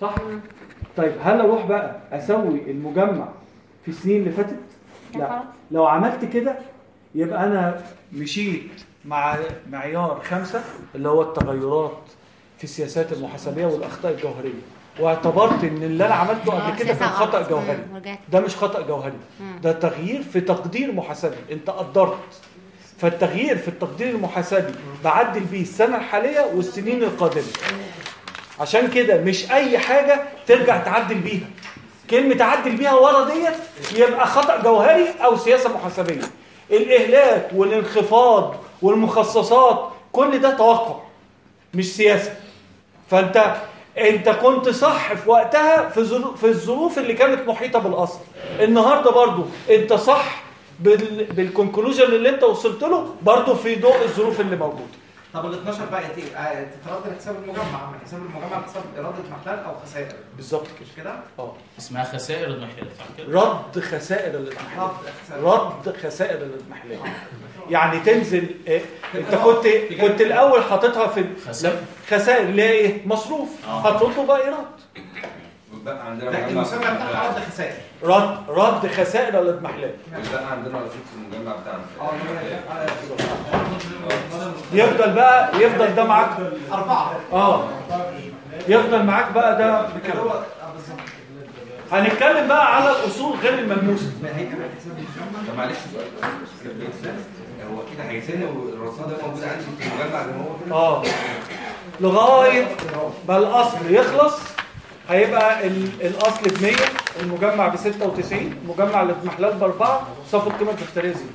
صح طيب هل اروح بقى اسوي المجمع في السنين اللي فاتت لا لو عملت كده يبقى انا مشيت مع معيار خمسة اللي هو التغيرات في السياسات المحاسبيه والاخطاء الجوهريه واعتبرت ان اللي انا عملته قبل كده كان خطا جوهري ده مش خطا جوهري ده تغيير في تقدير محاسبي انت قدرت فالتغيير في التقدير المحاسبي بعدل بيه السنه الحاليه والسنين القادمه عشان كده مش اي حاجه ترجع تعدل بيها كلمه تعدل بيها ورا ديت يبقى خطا جوهري او سياسه محاسبيه الاهلاك والانخفاض والمخصصات كل ده توقع مش سياسه فانت انت كنت صح في وقتها في في الظروف اللي كانت محيطه بالاصل النهارده برضو انت صح بال... بالكونكلوجن اللي انت وصلت له برضو في ضوء الظروف اللي موجوده طب ال 12 بقى ايه؟ تتردد حساب المجمع من حساب المجمع حساب اراده محلال او خسائر بالظبط كده مش كده؟ اه اسمها خسائر الاضمحلال صح كده؟ رد خسائر الاضمحلال رد خسائر الاضمحلال يعني تنزل إيه؟ انت كنت كنت الاول حاططها في خسائر اللي هي ايه؟ مصروف آه. هتطلب بقى ايراد بقى عندنا المسمى بتاعها رد خسائر رد رد خسائر الاضمحلال بقى عندنا رصيد في المجمع بتاعنا اه يفضل بقى يفضل ده معاك اربعه اه يفضل معاك بقى ده بكده هنتكلم بقى على الاصول غير الملموسه معلش هو كده هيسن والرصاص ده موجود عندي في المجمع زي ما هو كده اه لغايه ما الاصل يخلص هيبقى الاصل ب 100 المجمع ب 96 مجمع الاضمحلال ب 4 صف القيمه الدفتريه زيرو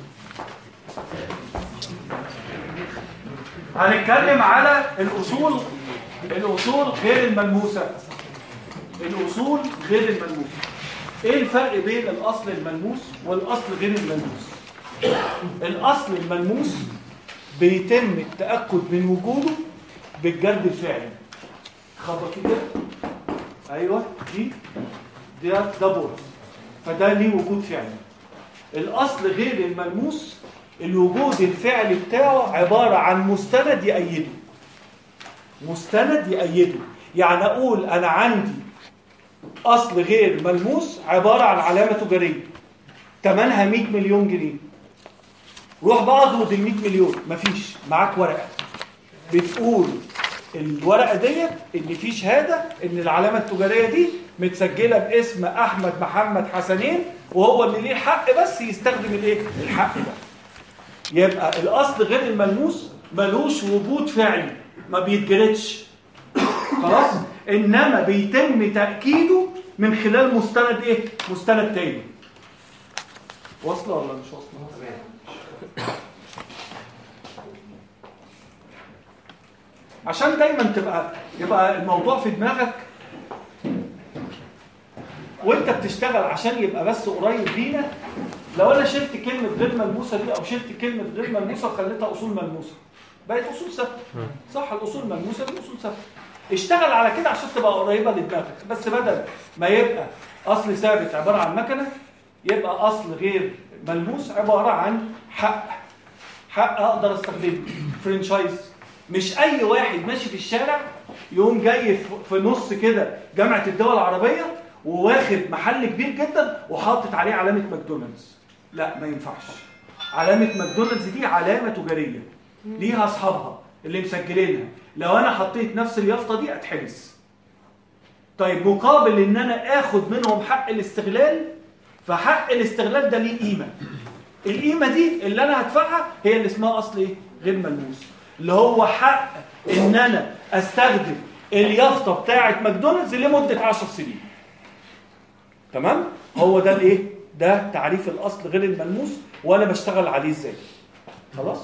هنتكلم على الاصول الاصول غير الملموسه الاصول غير الملموسه ايه الفرق بين الاصل الملموس والاصل غير الملموس الاصل الملموس بيتم التاكد من وجوده بالجرد الفعلي خبط كده ايوه دي ده ده بورس فده ليه وجود فعلي الاصل غير الملموس الوجود الفعلي بتاعه عبارة عن مستند يأيده مستند يأيده يعني أقول أنا عندي أصل غير ملموس عبارة عن علامة تجارية ثمنها 100 مليون جنيه روح بقى اضرب ال 100 مليون مفيش معاك ورقة بتقول الورقة ديت ان في شهادة ان العلامة التجارية دي متسجلة باسم احمد محمد حسنين وهو اللي ليه الحق بس يستخدم الايه الحق ده يبقى الاصل غير الملموس ملوش وجود فعلي ما بيتجردش خلاص انما بيتم تاكيده من خلال مستند ايه مستند تاني واصله ولا مش واصله عشان دايما تبقى يبقى الموضوع في دماغك وانت بتشتغل عشان يبقى بس قريب لينا لو انا شلت كلمه غير ملموسه دي او شلت كلمه غير ملموسه وخليتها اصول ملموسه بقت اصول ثابته صح الاصول الملموسه دي اصول ثابته اشتغل على كده عشان تبقى قريبه لدماغك بس بدل ما يبقى اصل ثابت عباره عن مكنه يبقى اصل غير ملموس عباره عن حق حق اقدر استخدمه فرنشايز مش اي واحد ماشي في الشارع يقوم جاي في نص كده جامعه الدول العربيه وواخد محل كبير جدا وحاطط عليه علامه ماكدونالدز لا ما ينفعش علامه ماكدونالدز دي علامه تجاريه ليها اصحابها اللي مسجلينها لو انا حطيت نفس اليافطه دي اتحبس طيب مقابل ان انا اخد منهم حق الاستغلال فحق الاستغلال ده ليه قيمه القيمه دي اللي انا هدفعها هي اللي اسمها اصل ايه غير ملموس اللي هو حق ان انا استخدم اليافطه بتاعه ماكدونالدز لمده 10 سنين تمام هو ده الايه ده تعريف الاصل غير الملموس وانا بشتغل عليه ازاي خلاص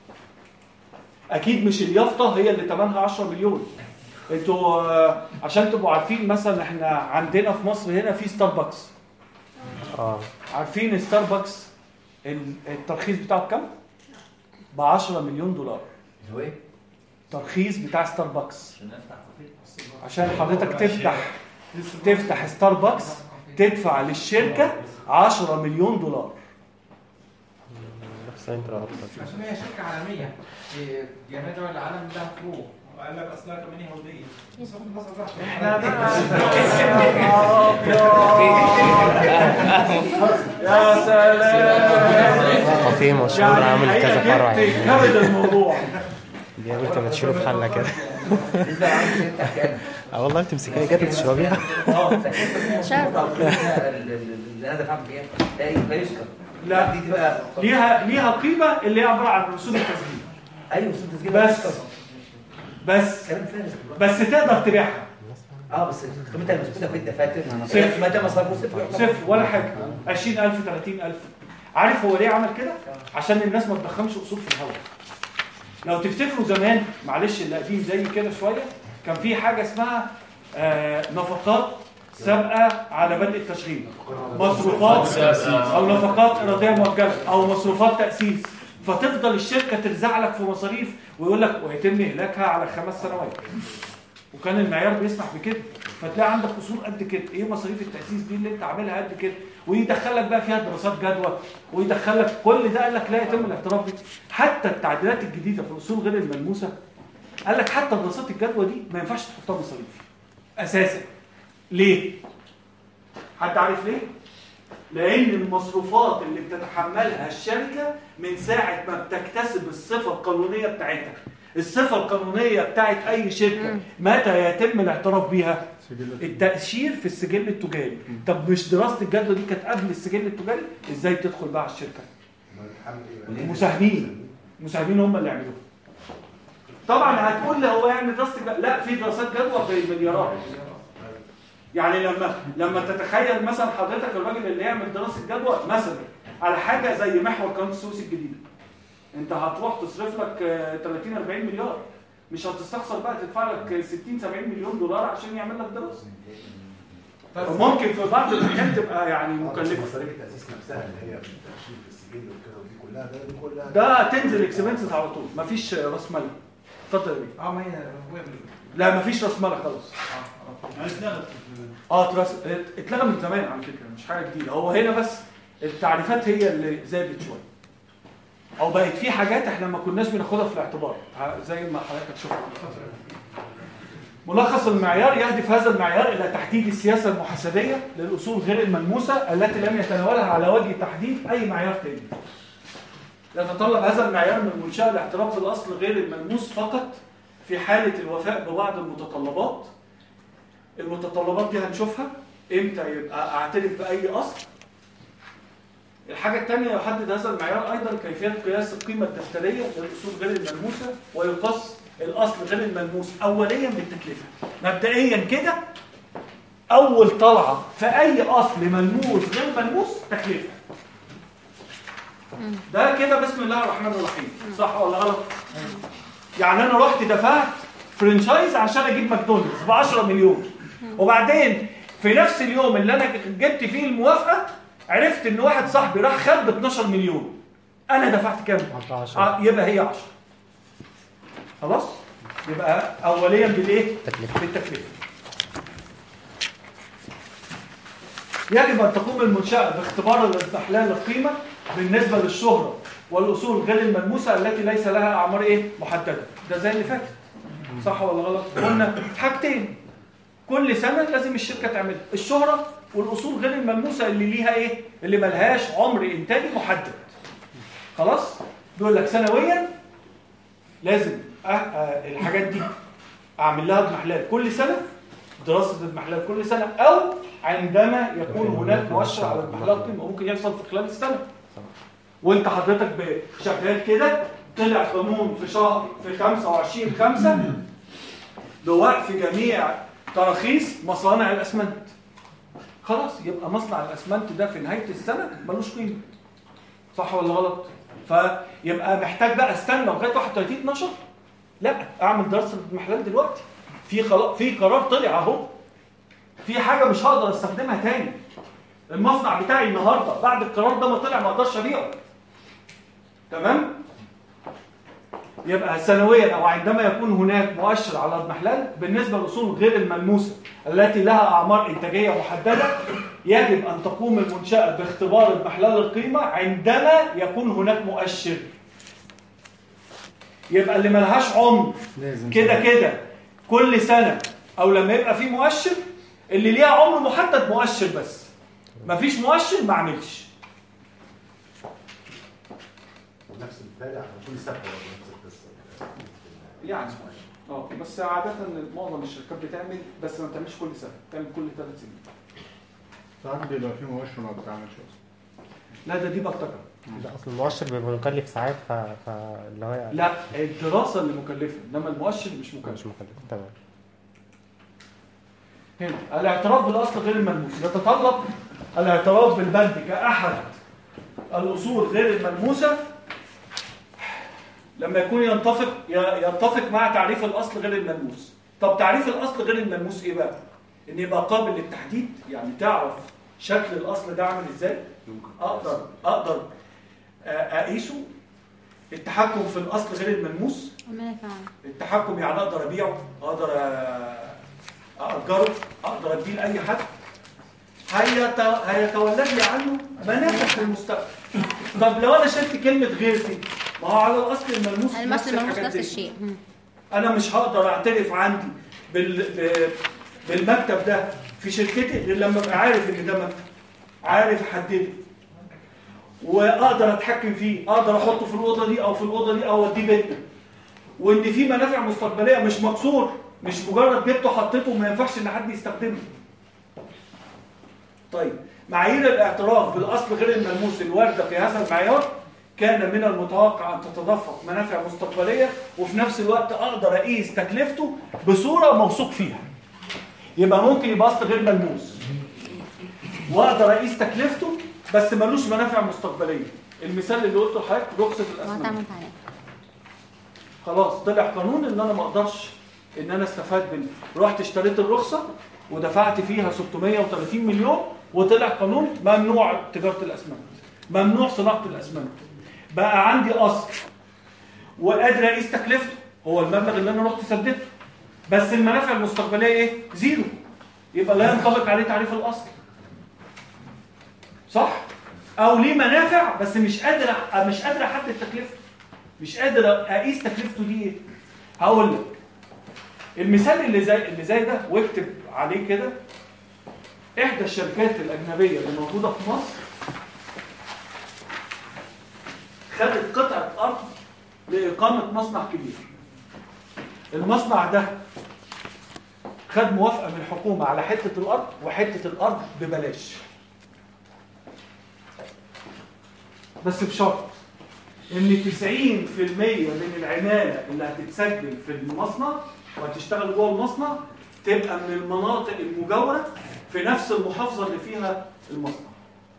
اكيد مش اليافطه هي اللي ثمنها 10 مليون انتوا عشان تبقوا عارفين مثلا احنا عندنا في مصر هنا في ستاربكس اه عارفين ستاربكس الترخيص بتاعه بكام ب 10 مليون دولار هو ايه ترخيص بتاع ستاربكس عشان حضرتك تفتح تفتح ستاربكس تدفع للشركة 10 مليون دولار عشان هي شركة عالمية جميع دول العالم لها فروع وقال لك اصلها كمان يهوديه بصرف النظر بقى احنا بقى يا سلام وفي مشهور يعني عامل كذا الحقيقة فرع جبت كبد الموضوع بيعمل كده تشيله في حله كده اه والله بتمسكيها كده تشربيها اللي انا دفعت فيها ده لا يذكر لا دي تبقى ليها ليها قيمه اللي هي عباره عن رسوم التسجيل ايوه بس التسجيل بس. يذكر. بس كلام فارغ بس تقدر تبيعها اه بس قيمتها المثبته في الدفاتر صفر. ما ده مصاريف صفر صفر ولا حاجه 20000 30000 عارف هو ليه عمل كده عشان الناس ما تضخمش اصول في الهواء لو تفتكروا زمان معلش اللي قديم زي كده شويه كان في حاجه اسمها آه نفقات سابقه على بدء التشغيل مصروفات او نفقات اراديه مؤجله او مصروفات تاسيس فتفضل الشركه ترزع لك في مصاريف ويقول لك ويتم اهلاكها على خمس سنوات وكان المعيار بيسمح بكده فتلاقي عندك اصول قد كده ايه مصاريف التاسيس دي اللي انت عاملها قد كده ويدخلك بقى فيها دراسات جدوى ويدخلك كل ده قال لك لا يتم الاعتراف بيه حتى التعديلات الجديده في الاصول غير الملموسه قال لك حتى دراسات الجدوى دي ما ينفعش تحطها مصاريف اساسا ليه حد عارف ليه لان المصروفات اللي بتتحملها الشركه من ساعه ما بتكتسب الصفه القانونيه بتاعتها الصفه القانونيه بتاعت اي شركه متى يتم الاعتراف بيها التاشير في السجل التجاري طب مش دراسه الجدوى دي كانت قبل السجل التجاري ازاي تدخل بقى على الشركه المساهمين المساهمين هم اللي يعملوها طبعا هتقول لي هو يعمل دراسه الجدوى لا في دراسات جدوى بالمليارات يعني لما لما تتخيل مثلا حضرتك الراجل اللي يعمل دراسه جدوى مثلا على حاجه زي محور قناه السويس الجديده انت هتروح تصرف لك آه، 30 40 مليار مش هتستخسر بقى تدفع لك 60 70 مليون دولار عشان يعمل لك دراسه ممكن في بعض الاحيان تبقى يعني مكلفه مصاريف التاسيس نفسها اللي هي التاشير في السجل وكده ودي كلها ده دي كلها ده تنزل اكسبنسز على طول مفيش راس مال اتفضل يا بيه اه ما هي هو لا مفيش راس مال خالص اه تراس اتلغى من زمان على فكره مش حاجه جديده هو هنا بس التعريفات هي اللي زادت شويه او بقت في حاجات احنا ما كناش بناخدها في الاعتبار ع- زي ما حضرتك تشوف ملخص المعيار يهدف هذا المعيار الى تحديد السياسه المحاسبيه للاصول غير الملموسه التي لم يتناولها على وجه تحديد اي معيار تاني يتطلب هذا المعيار من منشأ الاعتراف بالاصل غير الملموس فقط في حاله الوفاء ببعض المتطلبات المتطلبات دي هنشوفها امتى يبقى اعترف باي اصل الحاجة الثانية يحدد هذا المعيار أيضا كيفية قياس القيمة الدفترية للأصول غير الملموسة ويقاس الأصل غير الملموس أوليا بالتكلفة مبدئيا كده أول طلعة في أي أصل ملموس غير ملموس تكلفة ده كده بسم الله الرحمن الرحيم صح ولا غلط؟ يعني أنا رحت دفعت فرنشايز عشان أجيب ماكدونالدز ب 10 مليون وبعدين في نفس اليوم اللي أنا جبت فيه الموافقة عرفت ان واحد صاحبي راح خد ب 12 مليون انا دفعت كام 10. آه، يبقى هي 10 خلاص يبقى اوليا بالايه تكلفة. بالتكلفه يجب ان تقوم المنشاه باختبار الاستحلال القيمه بالنسبه للشهره والاصول غير الملموسه التي ليس لها اعمار ايه محدده ده زي اللي فاتت صح ولا غلط قلنا حاجتين كل سنه لازم الشركه تعمل الشهره والاصول غير الملموسه اللي ليها ايه اللي ملهاش عمر انتاجي محدد خلاص بيقول لك سنويا لازم أه أه الحاجات دي اعمل لها اضمحلال كل سنه دراسه اضمحلال كل سنه او عندما يكون هناك مؤشر على اضمحلال قيمه ممكن يحصل في خلال السنه وانت حضرتك ب- شغال كده طلع قانون في شهر في 25 5 بوقف جميع تراخيص مصانع الاسمنت خلاص يبقى مصنع الاسمنت ده في نهايه السنه ملوش قيمه صح ولا غلط فيبقى محتاج بقى استنى لغايه 31 12 لا اعمل دراسه محلال دلوقتي في خلاص في قرار طلع اهو في حاجه مش هقدر استخدمها تاني المصنع بتاعي النهارده بعد القرار ده ما طلع ما اقدرش ابيعه تمام يبقى سنويا او عندما يكون هناك مؤشر على اضمحلال بالنسبه للاصول غير الملموسه التي لها اعمار انتاجيه محدده يجب ان تقوم المنشاه باختبار اضمحلال القيمه عندما يكون هناك مؤشر يبقى اللي ملهاش عمر لازم كده كده كل سنة او لما يبقى في مؤشر اللي ليها عمر محدد مؤشر بس مفيش مؤشر ما اعملش ونفس البتاع على كل سنه برضه نفس القصه يعني اه بس عادة معظم الشركات بتعمل بس ما بتعملش كل سنة بتعمل كل ثلاث سنين ساعات بيبقى في مؤشر ما بتعملش اصلا لا ده دي بكتر لا اصل المؤشر بيبقى مكلف ساعات ف... فاللي هو لا الدراسة اللي مكلفة انما المؤشر مش مكلف مش مكلف تمام هنا الاعتراف بالاصل غير الملموس يتطلب الاعتراف بالبند كاحد الاصول غير الملموسه لما يكون ينتفق ي- يتفق مع تعريف الاصل غير الملموس طب تعريف الاصل غير الملموس ايه بقى ان يبقى قابل للتحديد يعني تعرف شكل الاصل ده عامل ازاي اقدر اقدر آه، اقيسه التحكم في الاصل غير الملموس المنافع التحكم يعني اقدر ابيعه اقدر أ- اجره اقدر اديه لاي حد هيت- هيتولد لي عنه منافع في المستقبل طب لو انا شلت كلمه غيرتي ما هو على الاصل الملموس المصل نفس الملموس الحاجات نفس دي. الشيء مم. انا مش هقدر اعترف عندي بال... ب- بالمكتب ده في شركتي غير لما ابقى عارف ان ده مكتب عارف احدده واقدر اتحكم فيه اقدر احطه في الاوضه دي او في الاوضه دي او اوديه بيتنا وان في منافع مستقبليه مش مقصور مش مجرد جبته حطيته وما ينفعش ان حد يستخدمه طيب معايير الاعتراف بالاصل غير الملموس الوارده في هذا المعيار كان من المتوقع ان تتدفق منافع مستقبليه وفي نفس الوقت اقدر اقيس تكلفته بصوره موثوق فيها يبقى ممكن يبقى اصل غير ملموس واقدر اقيس تكلفته بس ملوش منافع مستقبليه المثال اللي قلته لحضرتك رخصه ما الاسمنت تعمل عليه خلاص طلع قانون ان انا ما اقدرش ان انا استفاد من رحت اشتريت الرخصه ودفعت فيها 630 مليون وطلع قانون ممنوع تجاره الاسمنت ممنوع صناعه الاسمنت بقى عندي اصل وقادر اقيس تكلفته هو المبلغ اللي انا رحت سددته بس المنافع المستقبليه ايه زيرو يبقى لا ينطبق عليه تعريف الاصل صح او ليه منافع بس مش قادر مش قادر احدد تكلفته مش قادر اقيس تكلفته دي ايه هقول لك المثال اللي زي اللي زي ده واكتب عليه كده احدى الشركات الاجنبيه اللي موجوده في مصر خدت قطعه ارض لاقامه مصنع كبير المصنع ده خد موافقه من الحكومه على حته الارض وحته الارض ببلاش بس بشرط ان 90% من العماله اللي هتتسجل في المصنع وهتشتغل جوه المصنع تبقى من المناطق المجاوره في نفس المحافظه اللي فيها المصنع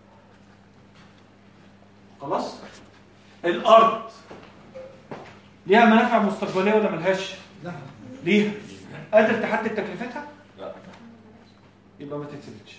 خلاص الارض ليها منافع مستقبليه ولا ملهاش لا ليها قادر تحدد تكلفتها لا. يبقى ما تتسبتش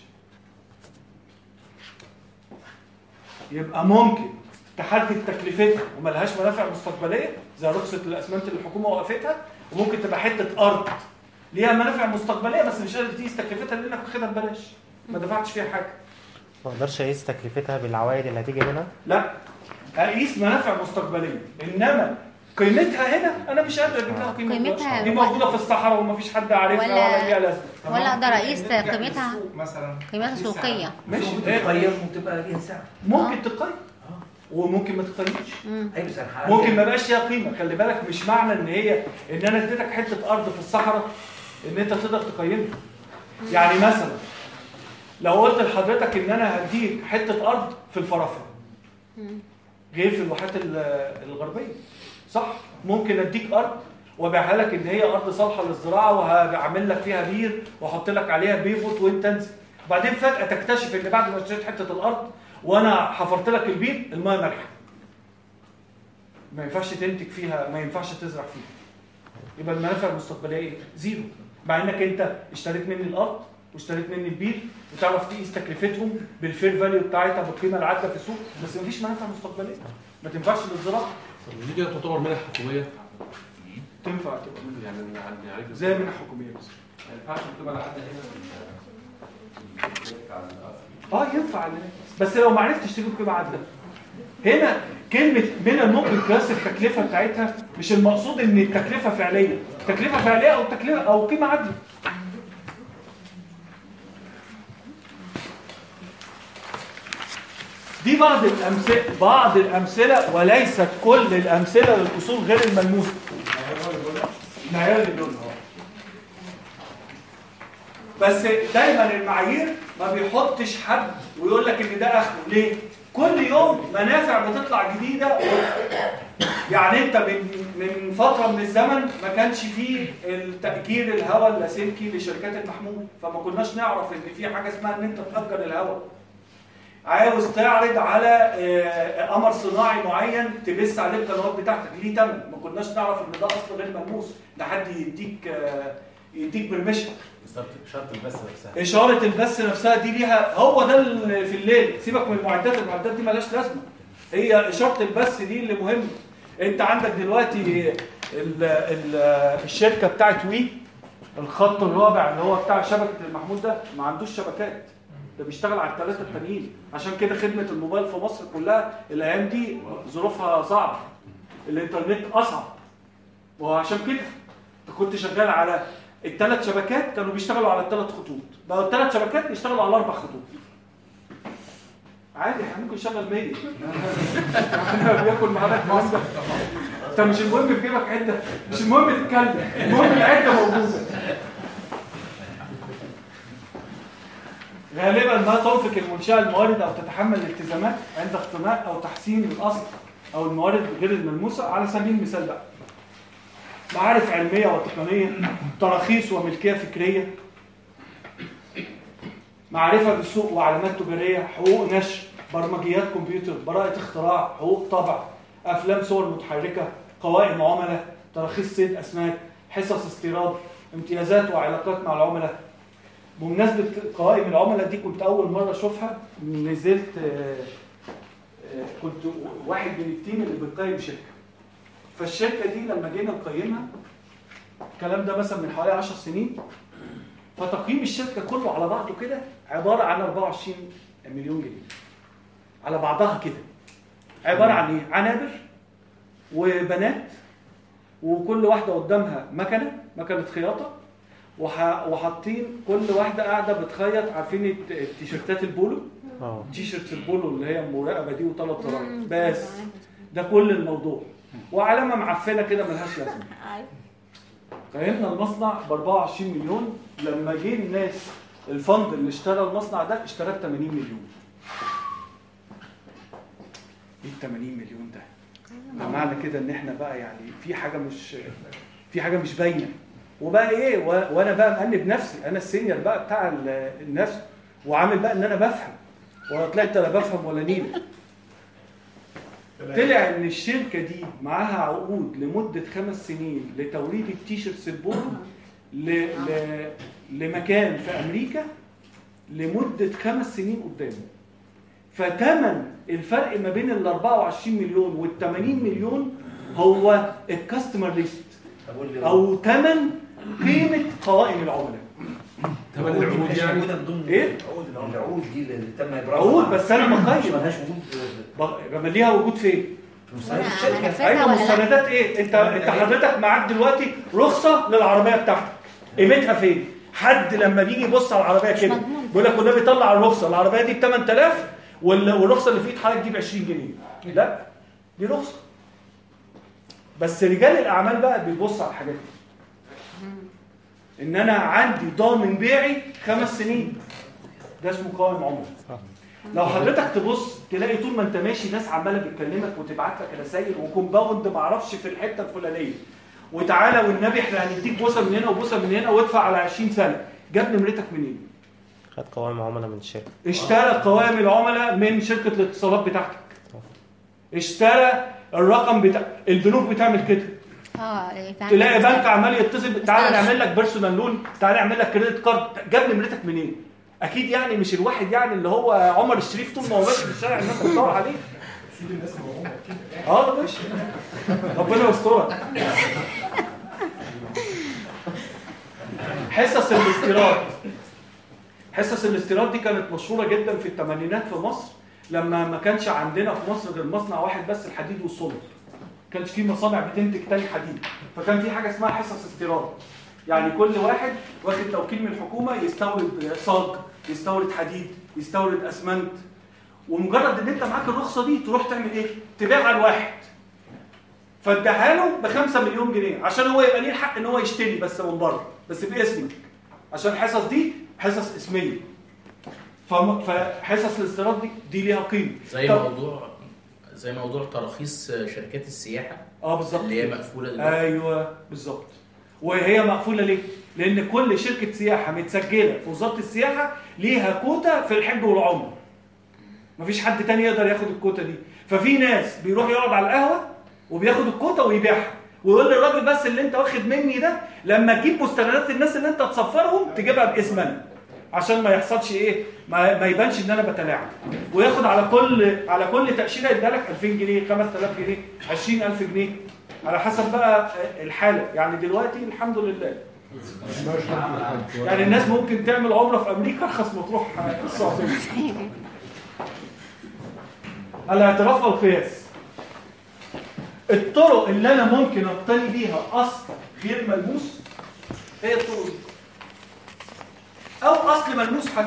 يبقى ممكن تحدد تكلفتها وملهاش منافع مستقبليه زي رخصه الاسمنت اللي الحكومه وقفتها وممكن تبقى حته ارض ليها منافع مستقبليه بس مش قادر تقيس تكلفتها لانك واخدها ببلاش ما دفعتش فيها حاجه ما اقدرش اقيس تكلفتها بالعوائد اللي هتيجي منها لا اقيس منافع مستقبليه انما قيمتها هنا انا مش قادر اجيب لها قيمه قيمتها دلوقتي. دي موجوده في الصحراء ومفيش حد عارفها ولا- ولا ليها لازمه ولا اقدر اقيس نرجع قيمتها للسوق مثلا قيمتها في سعر. سوقيه ماشي تقيم وتبقى ليها سعر ممكن تقيم وممكن ما تقيمش مم. ايوه بس انا ممكن ما يبقاش ليها قيمه خلي بالك مش معنى ان هي ان انا اديتك حته ارض في الصحراء ان انت تقدر تقيمها يعني مثلا لو قلت لحضرتك ان انا هديك حته ارض في الفرافره مم. غير في الواحات ال- الغربيه صح ممكن اديك ارض وابيعها لك ان هي ارض صالحه للزراعه وهعمل لك فيها بير واحط لك عليها بيفوت وانت تنزل وبعدين فجاه تكتشف ان بعد ما اشتريت حته الارض وانا حفرت لك البير المايه مالحه ما ينفعش تنتج فيها ما ينفعش تزرع فيها يبقى المنافع المستقبليه ايه زيرو مع انك انت اشتريت مني الارض واشتريت مني البير وتعرف تقيس تكلفتهم بالفير فاليو بتاعتها بالقيمه العادله في السوق بس مفيش منافع مستقبليه ما تنفعش للزراعه طب دي كده تعتبر منح حكوميه تنفع تبقى منها يعني يعني عارف زي منح حكوميه بس ما ينفعش تبقى لحد هنا اه ينفع اللي بس لو ما عرفتش تجيب قيمه عادله هنا كلمة من الممكن قياس التكلفة بتاعتها مش المقصود ان التكلفة فعلية تكلفة فعلية او تكلفة او قيمة عادلة دي بعض الأمثلة بعض الأمثلة وليست كل الأمثلة للأصول غير الملموسة معيار الدول بس دايما المعايير ما بيحطش حد ويقول لك ان ده اخره ليه كل يوم منافع بتطلع جديده يعني انت من من فتره من الزمن ما كانش فيه التاجير الهواء اللاسلكي لشركات المحمول فما كناش نعرف ان في حاجه اسمها ان انت تاجر الهواء عاوز تعرض على آه، قمر صناعي معين تبث عليه القنوات بتاعتك ليه تمن ما كناش نعرف ان ده اصل غير ملموس لحد يديك آه، يديك برميشن بالظبط شرط البث نفسها اشاره البث نفسها دي ليها هو ده اللي في الليل سيبك من المعدات المعدات دي ملهاش لازمه هي اشاره البث دي اللي مهمه انت عندك دلوقتي ال ال الشركه بتاعت وي الخط الرابع اللي هو بتاع شبكه المحمول ده ما عندوش شبكات ده بيشتغل على الثلاثه التانيين عشان كده خدمه الموبايل في مصر كلها الايام دي ظروفها صعبه الانترنت اصعب وعشان كده انت كنت شغال على الثلاث شبكات كانوا بيشتغلوا على الثلاث خطوط بقوا الثلاث شبكات يشتغلوا على اربع خطوط عادي احنا ممكن نشغل 100 احنا بياكل معانا الكلام ده انت مش المهم في جيبك عده مش المهم تتكلم المهم العده موجوده غالبا ما تنفق المنشاه الموارد او تتحمل الالتزامات عند اختناق او تحسين الاصل او الموارد غير الملموسه على سبيل المثال بقى معارف علميه وتقنيه تراخيص وملكيه فكريه معرفه بالسوق وعلامات تجاريه حقوق نشر برمجيات كمبيوتر براءه اختراع حقوق طبع افلام صور متحركه قوائم عملاء تراخيص صيد اسماك حصص استيراد امتيازات وعلاقات مع العملاء بمناسبه قوائم العملاء دي كنت اول مره اشوفها نزلت آه، آه، كنت واحد من التيم اللي بيقيم شركه فالشركه دي لما جينا نقيمها الكلام ده مثلا من حوالي 10 سنين فتقييم الشركه كله على بعضه كده عباره عن 24 مليون جنيه على بعضها كده عباره عن ايه عنابر وبنات وكل واحده قدامها مكنه مكنه خياطه وح- وحاطين كل واحده قاعده بتخيط عارفين الت- التيشيرتات البولو اه تيشيرت البولو اللي هي المراقبه دي وثلاث زراير بس ده كل الموضوع وعلامه معفنه كده ملهاش لازمه قيمنا المصنع ب 24 مليون لما جه الناس الفند اللي اشترى المصنع ده اشتراه ب 80 مليون ايه ال 80 مليون ده؟ ده معنى كده ان احنا بقى يعني في حاجه مش في حاجه مش باينه وبقى ايه و- وانا بقى مأنب نفسي انا السينيور بقى بتاع ال- الناس وعامل بقى ان انا بفهم ولا طلعت لا بفهم ولا نيله طلع ان الشركه دي معاها عقود لمده خمس سنين لتوريد التيشيرتس البولو ل... ل... لمكان في امريكا لمده خمس سنين قدام فتمن الفرق ما بين ال 24 مليون وال 80 مليون هو الكاستمر ليست طب قول لي او تمن قيمه قوائم العملاء تمن العقود مش يعني موجوده من ضمن إيه؟ العقود العقود دي اللي تم ابرامها عقود بس انا مش مقيم مالهاش وجود بقى ليها وجود فين؟ في مستندات الشركه ايوه مستندات ايه انت انت حضرتك معاك دلوقتي رخصه للعربيه بتاعتك قيمتها فين حد لما بيجي يبص على العربيه كده مضمون. بيقول لك والنبي طلع الرخصه العربيه دي ب 8000 وال- والرخصه اللي في ايد حضرتك دي ب 20 جنيه لا دي رخصه بس رجال الاعمال بقى بيبص على الحاجات دي ان انا عندي ضامن بيعي خمس سنين ده اسمه قائم عمر لو حضرتك تبص تلاقي طول ما انت ماشي ناس عماله بتكلمك وتبعت لك رسائل وكومباوند ما اعرفش في الحته الفلانيه وتعالى والنبي احنا هنديك بوسه من هنا وبوسه من هنا وادفع على 20 سنه جاب نمرتك منين؟ خد قوائم عملاء من الشركه اشترى قوائم العملاء من شركه الاتصالات بتاعتك اشترى الرقم بتاع البنوك بتعمل كده اه تلاقي بنك عمال يتصل تعالى نعمل لك بيرسونال لون تعالى نعمل لك كريدت كارد جاب نمرتك منين اكيد يعني مش الواحد يعني اللي هو عمر الشريف طول ما هو ماشي في الشارع الناس بتدور عليه اه ماشي ربنا يسترك حصص الاستيراد حصص الاستيراد دي كانت مشهوره جدا في الثمانينات في مصر لما ما كانش عندنا في مصر غير مصنع واحد بس الحديد والصلب كانش في مصانع بتنتج تاني حديد فكان في حاجه اسمها حصص استيراد يعني كل واحد واخد توكيل من الحكومه يستورد صاج يستورد حديد يستورد اسمنت ومجرد ان انت معاك الرخصه دي تروح تعمل ايه تبيعها على الواحد فاداها له ب 5 مليون جنيه عشان هو يبقى ليه الحق ان هو يشتري بس من بره بس باسمك عشان الحصص دي حصص اسميه فم- فحصص الاستيراد دي دي ليها قيمه زي طب- موضوع زي موضوع تراخيص شركات السياحه اه بالظبط اللي هي مقفوله دلوقتي ايوه بالظبط وهي مقفوله ليه؟ لان كل شركه سياحه متسجله في وزاره السياحه ليها كوتا في الحج والعمره. مفيش حد تاني يقدر ياخد الكوتا دي، ففي ناس بيروح يقعد على القهوه وبياخد الكوتا ويبيعها ويقول للراجل بس اللي انت واخد مني ده لما تجيب مستندات الناس اللي انت تصفرهم تجيبها باسم انا عشان ما يحصلش ايه ما, ما يبانش ان انا بتلاعب وياخد على كل على كل تاشيره يديها لك 2000 جنيه 5000 جنيه 20000 جنيه على حسب بقى الحاله يعني دلوقتي الحمد لله يعني الناس ممكن تعمل عمره في امريكا ارخص ما تروح السعوديه الاعتراف والقياس الطرق اللي انا ممكن اقتني بيها اصل غير ملموس هي الطرق دي او اصل ملموس حتى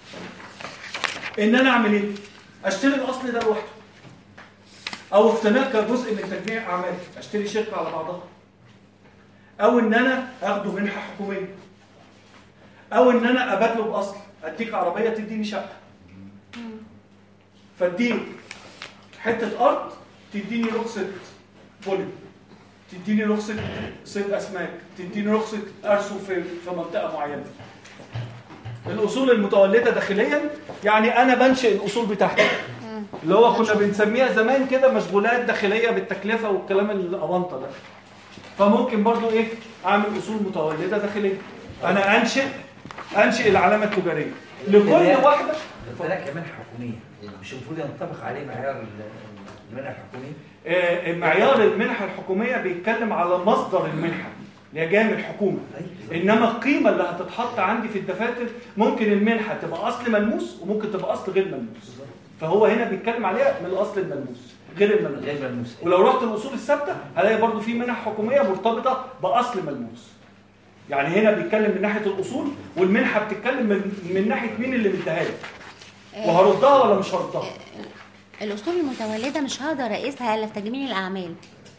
ان انا اعمل ايه اشتري الاصل ده لوحده او اقتناء كجزء من تجميع اعمال اشتري شركه على بعضها او ان انا اخده منحه حكوميه او ان انا ابادله باصل اديك عربيه تديني شقه فاديك حته ارض تديني رخصه بولي تديني رخصه صيد اسماك تديني رخصه ارسو في في منطقه معينه الاصول المتولده داخليا يعني انا بنشئ الاصول بتاعتي اللي هو كنا بنسميها زمان كده مشغولات داخليه بالتكلفه والكلام الاونطه ده فممكن برضو ايه اعمل اصول متولده داخليه انا انشئ انشئ العلامه التجاريه لكل واحده ده كمان حكوميه مش المفروض ينطبق عليه معيار ال- المنح الحكوميه آه، معيار المنحه الحكوميه بيتكلم على مصدر المنحه اللي هي جايه من الحكومه انما القيمه اللي هتتحط عندي في الدفاتر ممكن المنحه تبقى اصل ملموس وممكن تبقى اصل غير ملموس فهو هنا بيتكلم عليها من الاصل الملموس غير الملموس غير ملموس ولو رحت الاصول الثابته هلاقي برضو في منح حكوميه مرتبطه باصل ملموس يعني هنا بيتكلم من ناحيه الاصول والمنحه بتتكلم من, من ناحيه مين اللي مديها لي وهردها ولا مش هردها الاصول المتولده مش هقدر اقيسها الا في تجميع الاعمال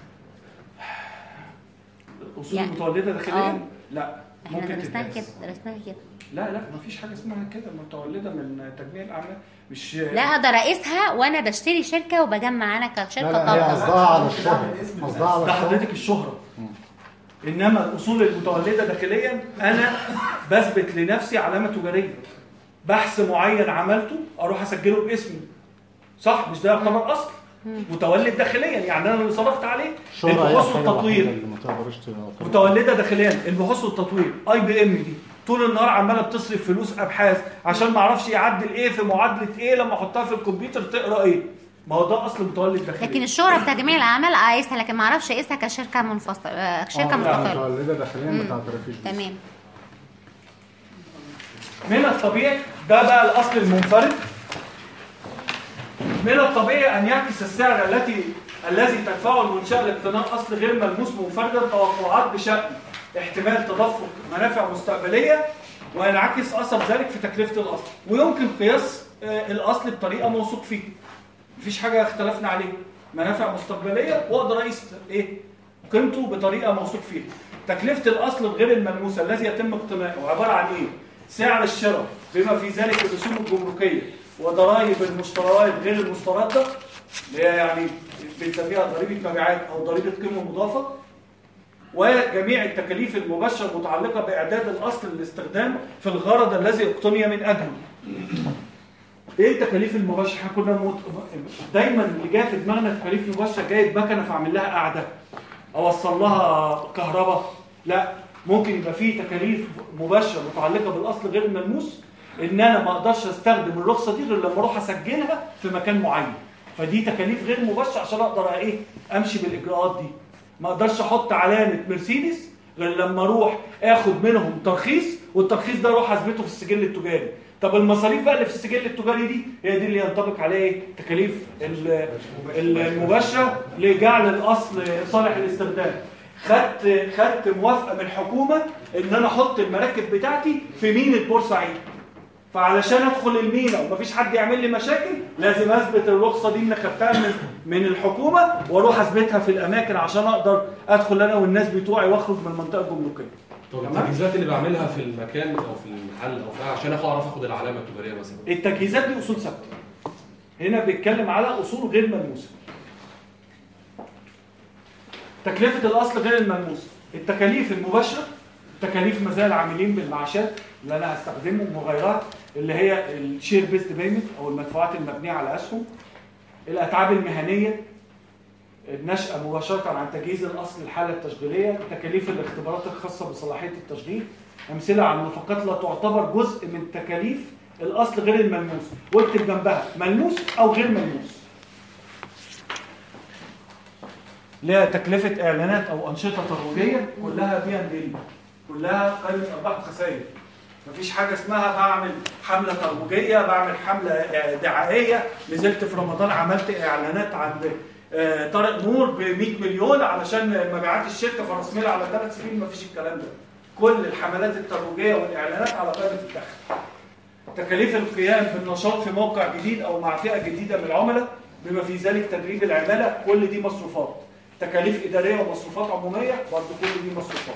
الاصول يعني- المتولده داخليا آه. لا احنا ممكن درسناها كده تتقاس درسناها كده لا لا مفيش حاجه اسمها كده متولده من تجميع الاعمال مش لا اقدر اقيسها وانا بشتري شركه وبجمع انا كشركه لا لا هي طاقه قصدها على الشهرة قصدها على ده الشهرة حضرتك الشهرة إنما الأصول المتولدة داخليا أنا بثبت لنفسي علامة تجارية بحث معين عملته أروح أسجله باسمي صح مش ده يعتبر أصل متولد داخليا يعني أنا اللي صرفت عليه الشهرة هي البحوث الحاجة الوحيدة والتطوير اللي ما تقدرش ت- متولده داخليا البحوث والتطوير اي بي ام دي طول النهار عماله بتصرف فلوس ابحاث عشان ما اعرفش يعدل ايه في معادله ايه لما احطها في الكمبيوتر تقرا ايه ما هو ده اصل متولد داخليا لكن الشهره في تجميع الاعمال اقيسها لكن ما اعرفش اقيسها كشركه منفصله آه، شركه آه، مستقله متولدة داخليا ما تعترفيش بيها. تمام من الطبيعي ده بقى الاصل المنفرد من الطبيعي ان يعكس السعر التي الذي تدفعه المنشاه لاقتناء اصل غير ملموس منفردا توقعات بشان احتمال تدفق منافع مستقبليه وينعكس اثر ذلك في تكلفه الاصل ويمكن قياس آه، الاصل بطريقه موثوق فيها مفيش حاجه اختلفنا عليها منافع مستقبليه واقدر اقيس ايه قيمته بطريقه موثوق فيها تكلفه الاصل الغير الملموسه الذي يتم اقتناؤه عباره عن ايه سعر الشراء بما في ذلك الرسوم الجمركيه وضرائب المشتريات غير المسترده اللي هي يعني بنسميها ضريبه مبيعات او ضريبه قيمه مضافه وجميع التكاليف المباشره المتعلقه باعداد الاصل للاستخدام في الغرض الذي اقتني من اجله ايه التكاليف المباشره احنا كنا مت... دايما اللي جاي في دماغنا التكاليف المباشره جايب مكنه فاعمل لها قاعده اوصل لها كهرباء لا ممكن يبقى فيه تكاليف مباشره متعلقه بالاصل غير الملموس ان انا ما اقدرش استخدم الرخصه دي غير لما اروح اسجلها في مكان معين فدي تكاليف غير مباشره عشان اقدر ايه امشي بالاجراءات دي ما اقدرش احط علامه مرسيدس غير لما اروح اخد منهم ترخيص والترخيص ده اروح اثبته في السجل التجاري طب المصاريف بقى اللي في السجل التجاري دي هي دي اللي ينطبق عليها ايه تكاليف ال- ال- المباشره لجعل الاصل صالح الاستخدام خدت خدت موافقه من الحكومه ان انا احط المراكب بتاعتي في ميناء بورسعيد فعلشان ادخل المينا ومفيش حد يعمل لي مشاكل لازم اثبت الرخصه دي ان خدتها من من الحكومه واروح اثبتها في الاماكن عشان اقدر ادخل انا والناس بتوعي واخرج من المنطقه الجمركيه طب تمام. التجهيزات اللي بعملها في المكان او في المحل او في عشان اعرف اخد العلامه التجاريه مثلا التجهيزات دي اصول ثابته هنا بيتكلم على اصول غير ملموسه تكلفه الاصل غير الملموسه التكاليف المباشره تكاليف مزايا العاملين بالمعاشات اللي انا هستخدمه مغيرات اللي هي الشير بيست بيمنت او المدفوعات المبنيه على اسهم الاتعاب المهنيه النشأة مباشرة عن تجهيز الأصل الحالة التشغيلية تكاليف الاختبارات الخاصة بصلاحية التشغيل أمثلة عن نفقات لا تعتبر جزء من تكاليف الأصل غير الملموس واكتب جنبها ملموس أو غير ملموس لها تكلفة إعلانات أو أنشطة ترويجية كلها بي ان ال كلها قائمة أرباح وخسائر مفيش حاجة اسمها بعمل حملة ترويجية بعمل حملة دعائية نزلت في رمضان عملت إعلانات عند آه، طارق نور ب 100 مليون علشان مبيعات الشركة فرسميلها على ثلاث سنين مفيش الكلام ده كل الحملات الترويجية والإعلانات على قائمة الدخل تكاليف القيام بالنشاط في موقع جديد أو مع فئة جديدة من العملاء بما في ذلك تدريب العمالة كل دي مصروفات تكاليف إدارية ومصروفات عمومية برضه كل دي مصروفات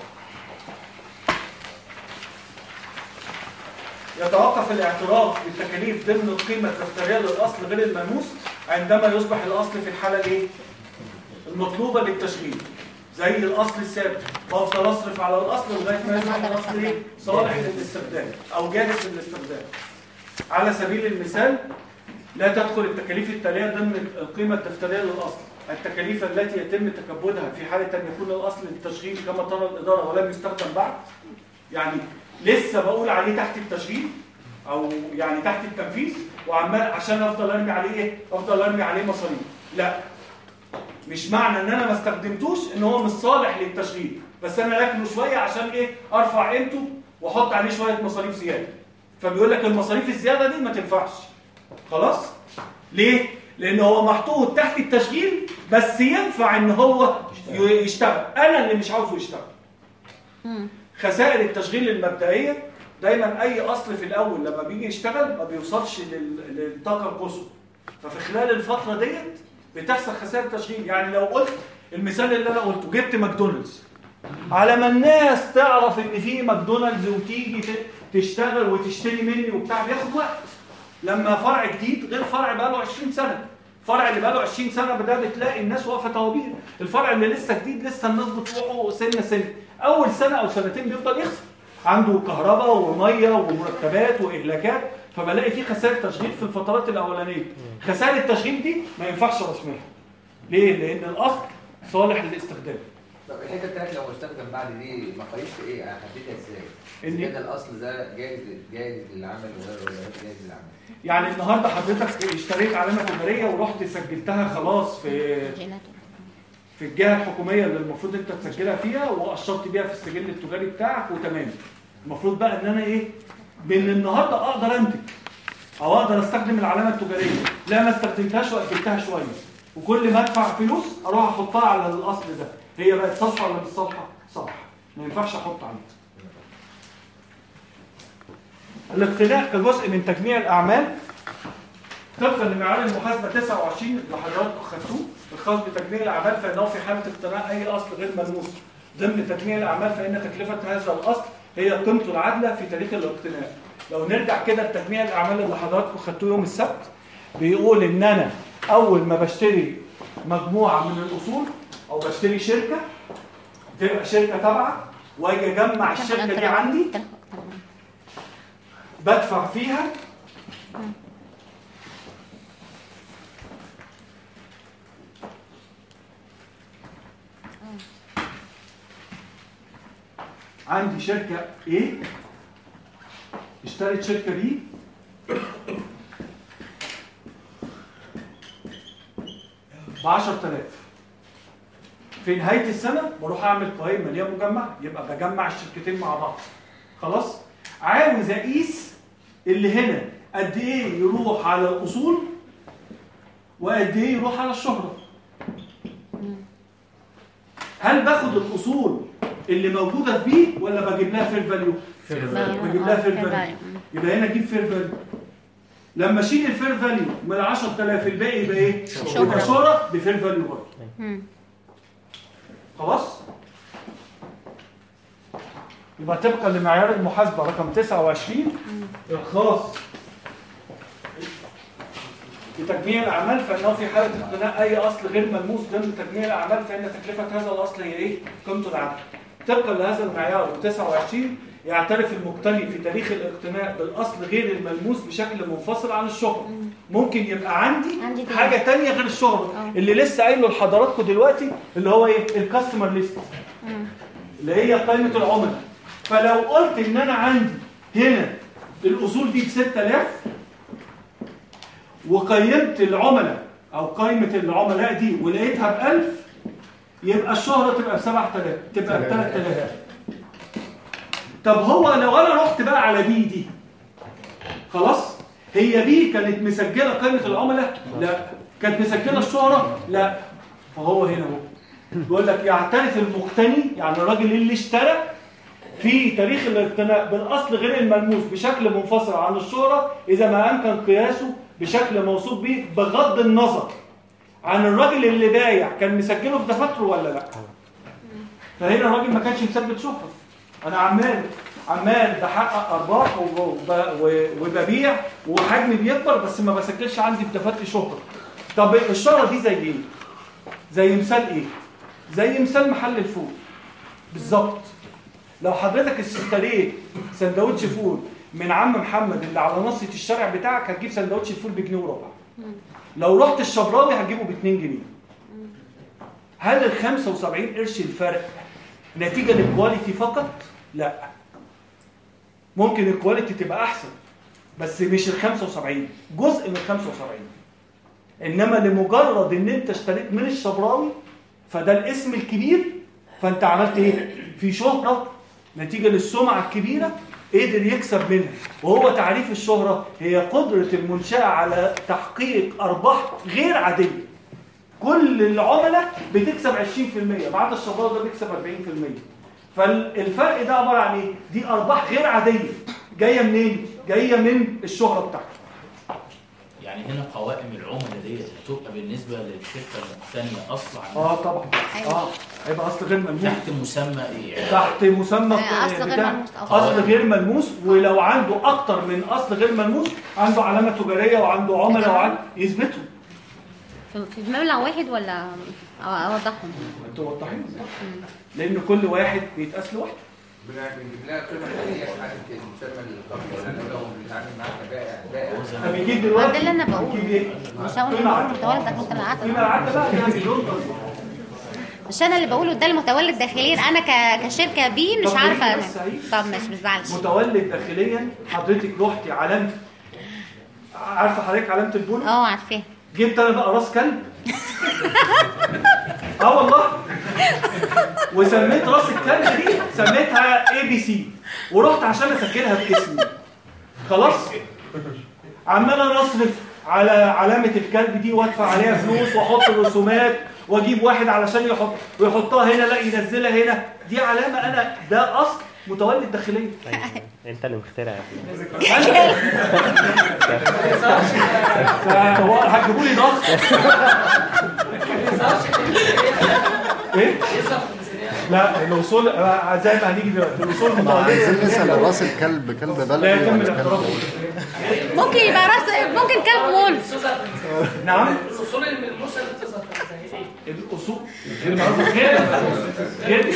يتوقف الاعتراف بالتكاليف ضمن القيمة الدفترية للأصل غير الملموس عندما يصبح الأصل في الحالة الإيه؟ المطلوبة للتشغيل زي الأصل الثابت بفضل أصرف على الأصل لغاية ما يصبح الأصل إيه؟ صالح للاستخدام أو جاهز للاستخدام على سبيل المثال لا تدخل التكاليف التالية ضمن القيمة الدفترية للأصل التكاليف التي يتم تكبدها في حالة أن يكون الأصل للتشغيل كما ترى الإدارة ولم يستخدم بعد يعني لسه بقول عليه تحت التشغيل او يعني تحت التنفيذ وعمال عشان افضل ارمي عليه ايه افضل ارمي عليه مصاريف لا مش معنى ان انا ما استخدمتوش ان هو مش صالح للتشغيل بس انا راكنه شويه عشان ايه ارفع قيمته واحط عليه شويه مصاريف زياده فبيقول لك المصاريف الزياده دي ما تنفعش خلاص ليه لان هو محطوط تحت التشغيل بس ينفع ان هو ي- يشتغل انا اللي مش عاوزه يشتغل خسائر التشغيل المبدئيه دايما اي اصل في الاول لما بيجي يشتغل ما بيوصلش لل- للطاقه القصوى ففي خلال الفتره ديت بتحصل خسائر تشغيل يعني لو قلت المثال اللي انا قلته جبت ماكدونالدز على ما الناس تعرف ان في ماكدونالدز وتيجي ت- تشتغل وتشتري مني وبتاع بياخد وقت لما فرع جديد غير فرع بقاله 20 سنه الفرع اللي بقاله 20 سنه بدا بتلاقي الناس واقفه طوابير الفرع اللي لسه جديد لسه الناس بتروحه سنه سنه اول سنه او سنتين بيفضل يخسر عنده كهرباء وميه ومرتبات واهلاكات فبلاقي في خسائر تشغيل في الفترات الاولانيه خسائر التشغيل دي ما ينفعش رسمها ليه لان الاصل صالح للاستخدام طب الحته بتاعت لو استخدم بعد دي مقاييس ايه احددها ازاي؟ إن- إذا كان الاصل ده جاهز جاهز للعمل وغير ولا غير جاهز للعمل يعني النهارده حضرتك اشتريت علامه تجاريه ورحت سجلتها خلاص في في الجهه الحكوميه اللي المفروض انت تسجلها فيها واشرت بيها في السجل التجاري بتاعك وتمام المفروض بقى ان انا ايه من النهارده اقدر انتج او اقدر استخدم العلامه التجاريه لا ما استخدمتهاش واجلتها شويه وكل ما ادفع فلوس اروح احطها على الاصل ده هي بقت صالحه ولا مش صالحه صالحه ما ينفعش احط عليها الاقتناء كجزء من تجميع الاعمال طبقا لمعيار المحاسبه 29 اللي حضراتكم خدتوه الخاص بتجميع الاعمال فانه في حاله اقتناء اي اصل غير ملموس ضمن تجميع الاعمال فان تكلفه هذا الاصل هي قيمته العادله في تاريخ الاقتناء لو نرجع كده لتجميع الاعمال اللي حضراتكم خدتوه يوم السبت بيقول ان انا اول ما بشتري مجموعه من الاصول او بشتري شركه تبقى شركه تابعه واجي اجمع الشركه دي عندي بدفع فيها عندي شركة A اشترت شركة B ب 10000 في نهاية السنة بروح أعمل قوائم مالية مجمعة يبقى بجمع الشركتين مع بعض خلاص عاوز أقيس اللي هنا قد ايه يروح على الاصول وقد ايه يروح على الشهره هل باخد الاصول اللي موجوده في بي ولا بجيب لها فير فاليو بجيب لها فير فاليو يبقى هنا اجيب فير فاليو لما اشيل الفير فاليو من 10000 الباقي يبقى ايه شهرة. يبقى شهره بفير فاليو برضه مم. خلاص يبقى طبقا لمعيار المحاسبه رقم 29 الخاص بتجميع الاعمال فانه في حاله اقتناء اي اصل غير ملموس ضمن تجميع الاعمال فان تكلفه هذا الاصل هي ايه قيمته العادله طبقا لهذا المعيار 29 يعترف المقتني في تاريخ الاقتناء بالاصل غير الملموس بشكل منفصل عن الشهره ممكن يبقى عندي, عندي تاني. حاجه تانية غير الشهره آه. اللي لسه قايله لحضراتكم دلوقتي اللي هو ايه الكاستمر ليست مم. اللي هي قائمه العملاء فلو قلت ان انا عندي هنا الاصول دي ب 6000 وقيمت العملاء او قائمه العملاء دي ولقيتها ب 1000 يبقى الشهره تبقى ب 7000 تبقى ب 3000 طب هو لو انا رحت بقى على بي دي خلاص هي بي كانت مسجله قائمه العملاء لا كانت مسجله الشهره لا فهو هنا اهو بيقول لك يعترف المقتني يعني الراجل اللي اشترى في تاريخ الاقتناء بالاصل غير الملموس بشكل منفصل عن الشهره اذا ما امكن قياسه بشكل موثوق به بغض النظر عن الراجل اللي بايع كان مسجله في دفاتره ولا لا فهنا الراجل ما كانش مسجل شهره انا عمال عمال بحقق ارباح وب- و- وببيع وحجمي بيكبر بس ما بسجلش عندي في دفاتري شهره طب الشهره دي زي ايه زي مثال ايه زي مثال محل الفول بالظبط لو حضرتك اشتريت سندوتش فول من عم محمد اللي على نصية الشارع بتاعك هتجيب سندوتش الفول بجنيه وربع لو رحت الشبراوي هتجيبه ب 2 جنيه هل ال 75 قرش الفرق نتيجة للكواليتي فقط؟ لا ممكن الكواليتي تبقى احسن بس مش ال 75 جزء من ال 75 انما لمجرد ان انت اشتريت من الشبراوي فده الاسم الكبير فانت عملت ايه في شهرة نتيجة للسمعة الكبيرة قدر يكسب منها وهو تعريف الشهرة هي قدرة المنشأة على تحقيق أرباح غير عادية كل العملاء بتكسب 20% ما عدا الشبراوي ده بيكسب 40% فالفرق ده عبارة عن ايه دي أرباح غير عادية جاية منين جاية من الشهرة بتاعته يعني هنا قوائم العملاء ديت بتبقى بالنسبه للشركه المقتنيه اصل عن اه طبعا اه هيبقى اصل غير ملموس تحت مسمى ايه؟ تحت مسمى آه، أصل غير بتاع- ملموس أو اصل غير ملموس ولو عنده اكتر من اصل غير ملموس عنده علامه تجاريه وعنده عملاء وعنده يثبتهم في في مبلغ واحد ولا أو- اوضحهم انتوا واضحين لان كل واحد بيتقاس لوحده بنجيب لها قيمه ثانيه حاجه المسمى الخاص يعني لو بنتعامل معاها بائع بائع فبيجيب ما دلوقتي ده اللي انا بقوله بيجيب ايه؟ مش هقول قيمة إن عادلة. المتولد ده متولد قيمه العادة بقى يعني ينقص مش انا اللي بقوله ده المتولد داخليا انا ك... كشركه بي مش طب عارفه ليه أنا. بس هي؟ طب مش بزعلش متولد داخليا حضرتك رحتي علامه عارفه حضرتك علامه البولو اه عارفاه جبت انا بقى راس كلب اه والله وسميت راس الكلب دي سميتها اي بي سي ورحت عشان اسجلها باسمي خلاص عمال انا اصرف على علامه الكلب دي وادفع عليها فلوس واحط الرسومات واجيب واحد علشان يحط ويحطها هنا لا ينزلها هنا دي علامه انا ده اصل متولد داخليا أيوة. انت اللي مخترع يا ابني. فهو هتجيبوا لي ضغط ايه لا الوصول آه، زي ما هنيجي دلوقتي الوصول ما عايزين متولده نسأل راس الكلب كلب لا بلدي يتم ولا الاعتراف كلب ممكن يبقى راس ممكن كلب وولف نعم الاصول الملموسه اللي بتظهر زي ايه؟ الاصول غير معروفة. غير غير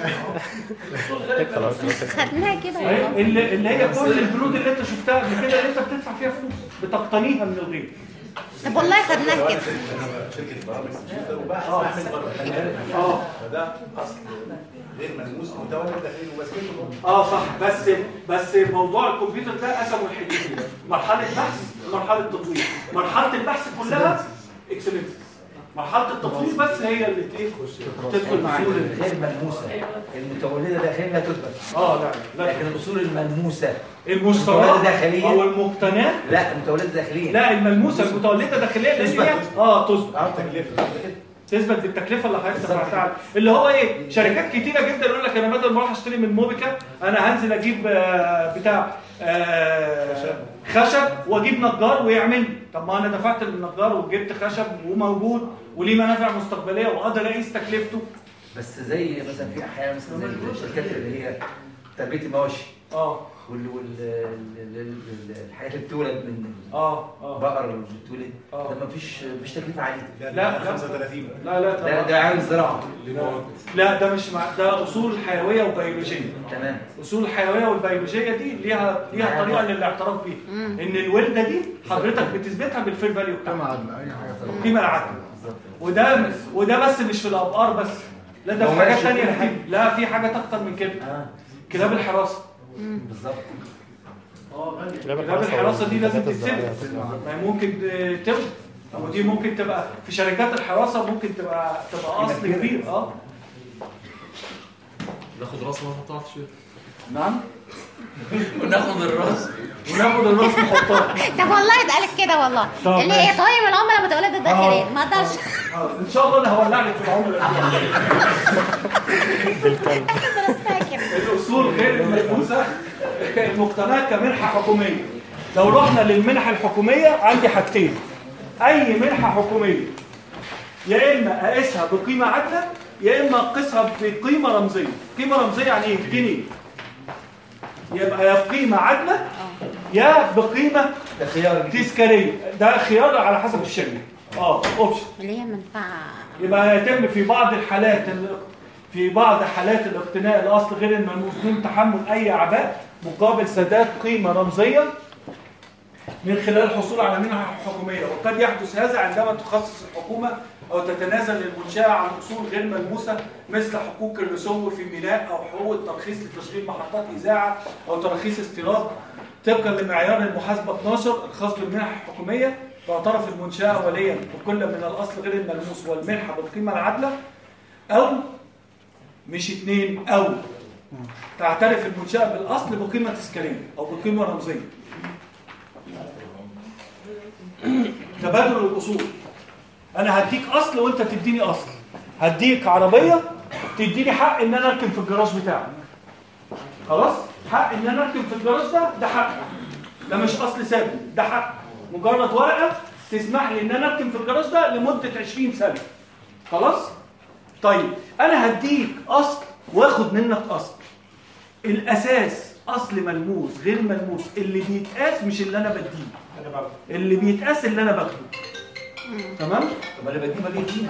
خلاص خلاص. خدناها كده أيوة، والله. اللي اللي هي كل البنود اللي انت شفتها قبل كده اللي انت بتدفع فيها فلوس بتقتنيها من الغير طب والله خدناها كده شركه برامج كمبيوتر وباع اه اه فده اصل غير ملموس متولد داخلي وبسكته برضه اه صح بس بس موضوع الكمبيوتر ده قسموا الحتتين مرحله بحث ومرحله تطوير مرحله البحث كلها اكسلنس مرحله التطوير بس هي اللي ايه تدخل معايا الاصول الغير ملموسه المتولده داخليا لا تثبت اه لا لا لكن الاصول الملموسه المشتركات المتولده داخليا او المقتناه لا المتولده داخليا لا الملموسه المتولده داخليا اللي هي اه تثبت اه تكلفه تثبت بالتكلفه اللي حضرتك دفعتها اللي هو ايه شركات كتيره جدا يقول لك انا بدل ما اروح اشتري من موبيكا انا هنزل اجيب آه، بتاع آه، خشب واجيب نجار ويعمل لي. طب ما انا دفعت للنجار وجبت خشب وموجود وليه منافع مستقبليه واقدر اقيس تكلفته بس زي مثلا في احيانا مثلا زي الشركات اللي هي تربيه المواشي اه وال وال ال- ال- ال- الحاجات اللي بتولد من اه اه بقر اللي بتولد آه. ده مفيش مفيش تكلفه عاليه لا لا 35 لا لا لا طبعا ده عامل زراعه لا ده مش مع ده اصول حيويه وبيولوجيه تمام الاصول الحيويه والبيولوجيه دي ليها ليها نعم. طريقه للاعتراف بيها ان الولده دي حضرتك بتثبتها بالفير فاليو بتاعها كما عدل اي حاجه طبعا القيمه العادله وده وده بس مش في الابقار بس لا ده في هو حاجات ماشي ثانيه كل كتير لا في حاجات اكتر من كده اه كلاب الحراسه بالظبط كلاب الحراسه دي لازم تتثبت ما هي ممكن تولد ودي ممكن تبقى في شركات الحراسه ممكن تبقى تبقى اصل كبير اه ناخد راس ما نحطها في الشيء نعم وناخد الراس وناخد الراس نحطها طب والله اتقالت كده والله طب اللي هي ماشي. قوائم العملاء متولده داخليا آه. ما اقدرش آه، ان شاء الله انا هولع لك في العمر اقدر استاكر الاصول غير الملموسه المقتناه كمنحه حكوميه لو رحنا للمنحه الحكوميه عندي حاجتين اي منحه حكوميه يا اما اقيسها بقيمه عادله يا اما اقيسها بقيمه رمزيه قيمه رمزيه يعني ايه جنيه يبقى يا بقيمه عادله يا بقيمه ده خيار تذكاريه ده خيار على حسب الشركه اه اوبشن اللي هي منفعه يبقى يتم في بعض الحالات ال- في بعض حالات الاقتناء الاصل غير الملموس دون تحمل اي اعباء مقابل سداد قيمه رمزيه من خلال الحصول على منحه حكوميه وقد يحدث هذا عندما تخصص الحكومه او تتنازل المنشاه عن اصول غير ملموسه مثل حقوق الرسوم في ميناء او حقوق الترخيص لتشغيل محطات اذاعه او تراخيص استيراد طبقا لمعيار المحاسبه 12 الخاص بالمنح الحكوميه تعترف المنشاه وليا بكل من الاصل غير الملموس والمنحه بالقيمه العادله او مش اتنين او تعترف المنشاه بالاصل بقيمه تذكاريه او بقيمه رمزيه تبادل الاصول انا هديك اصل وانت تديني اصل هديك عربيه تديني حق ان انا اركن في الجراج بتاعك خلاص حق ان انا اركن في الجراج ده ده حق ده مش اصل ثابت ده حق مجرد ورقه تسمح لي ان انا اركن في الجراج ده لمده 20 سنه خلاص طيب انا هديك اصل واخد منك اصل الاساس اصل ملموس غير ملموس اللي بيتقاس مش اللي انا بديه اللي بيتقاس اللي انا باخده تمام طب اللي بديه ما ليه قيمه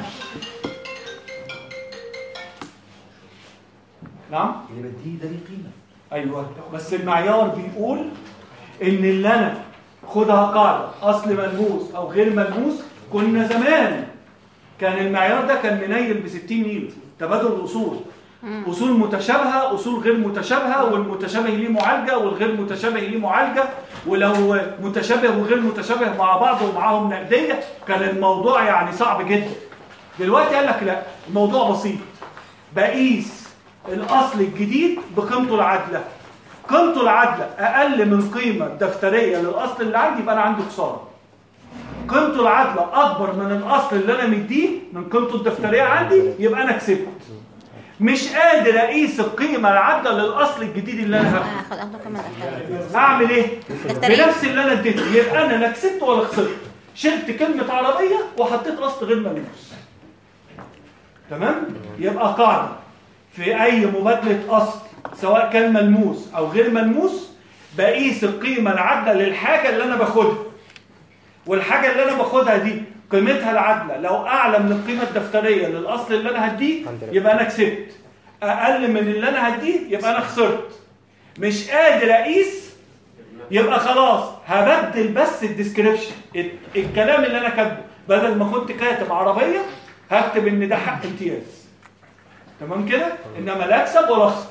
نعم اللي بديه ده ليه قيمه ايوه بس المعيار بيقول ان اللي انا خدها قاعده اصل ملموس او غير ملموس كنا زمان كان المعيار ده كان منيل ب 60 نيل تبادل الاصول اصول متشابهه اصول غير متشابهه والمتشابه ليه معالجه والغير متشابه ليه معالجه ولو متشابه وغير متشابه مع بعض ومعاهم نقديه كان الموضوع يعني صعب جدا دلوقتي قال لك لا الموضوع بسيط بقيس الاصل الجديد بقيمته العادله قيمته العادله اقل من قيمه دفتريه للاصل اللي عندي يبقى انا عندي خساره قيمته العادله اكبر من الاصل اللي انا مديه من قيمته الدفتريه عندي يبقى انا كسبت مش قادر اقيس القيمه العادله للاصل الجديد اللي انا هاخده هاخد اخده كمان دفترية. اعمل ايه دفترية. بنفس اللي انا اديته يبقى انا لا كسبت ولا خسرت شلت كلمه عربيه وحطيت اصل غير ملموس تمام يبقى قاعده في اي مبادله اصل سواء كان ملموس او غير ملموس بقيس القيمه العادله للحاجه اللي انا باخدها والحاجه اللي انا باخدها دي قيمتها العادله لو اعلى من القيمه الدفتريه للاصل اللي انا هديه يبقى انا كسبت اقل من اللي انا هديه يبقى انا خسرت مش قادر اقيس يبقى خلاص هبدل بس الديسكريبشن الكلام اللي انا كاتبه بدل ما كنت كاتب عربيه هكتب ان ده حق امتياز تمام كده انما لا اكسب ولا اخسر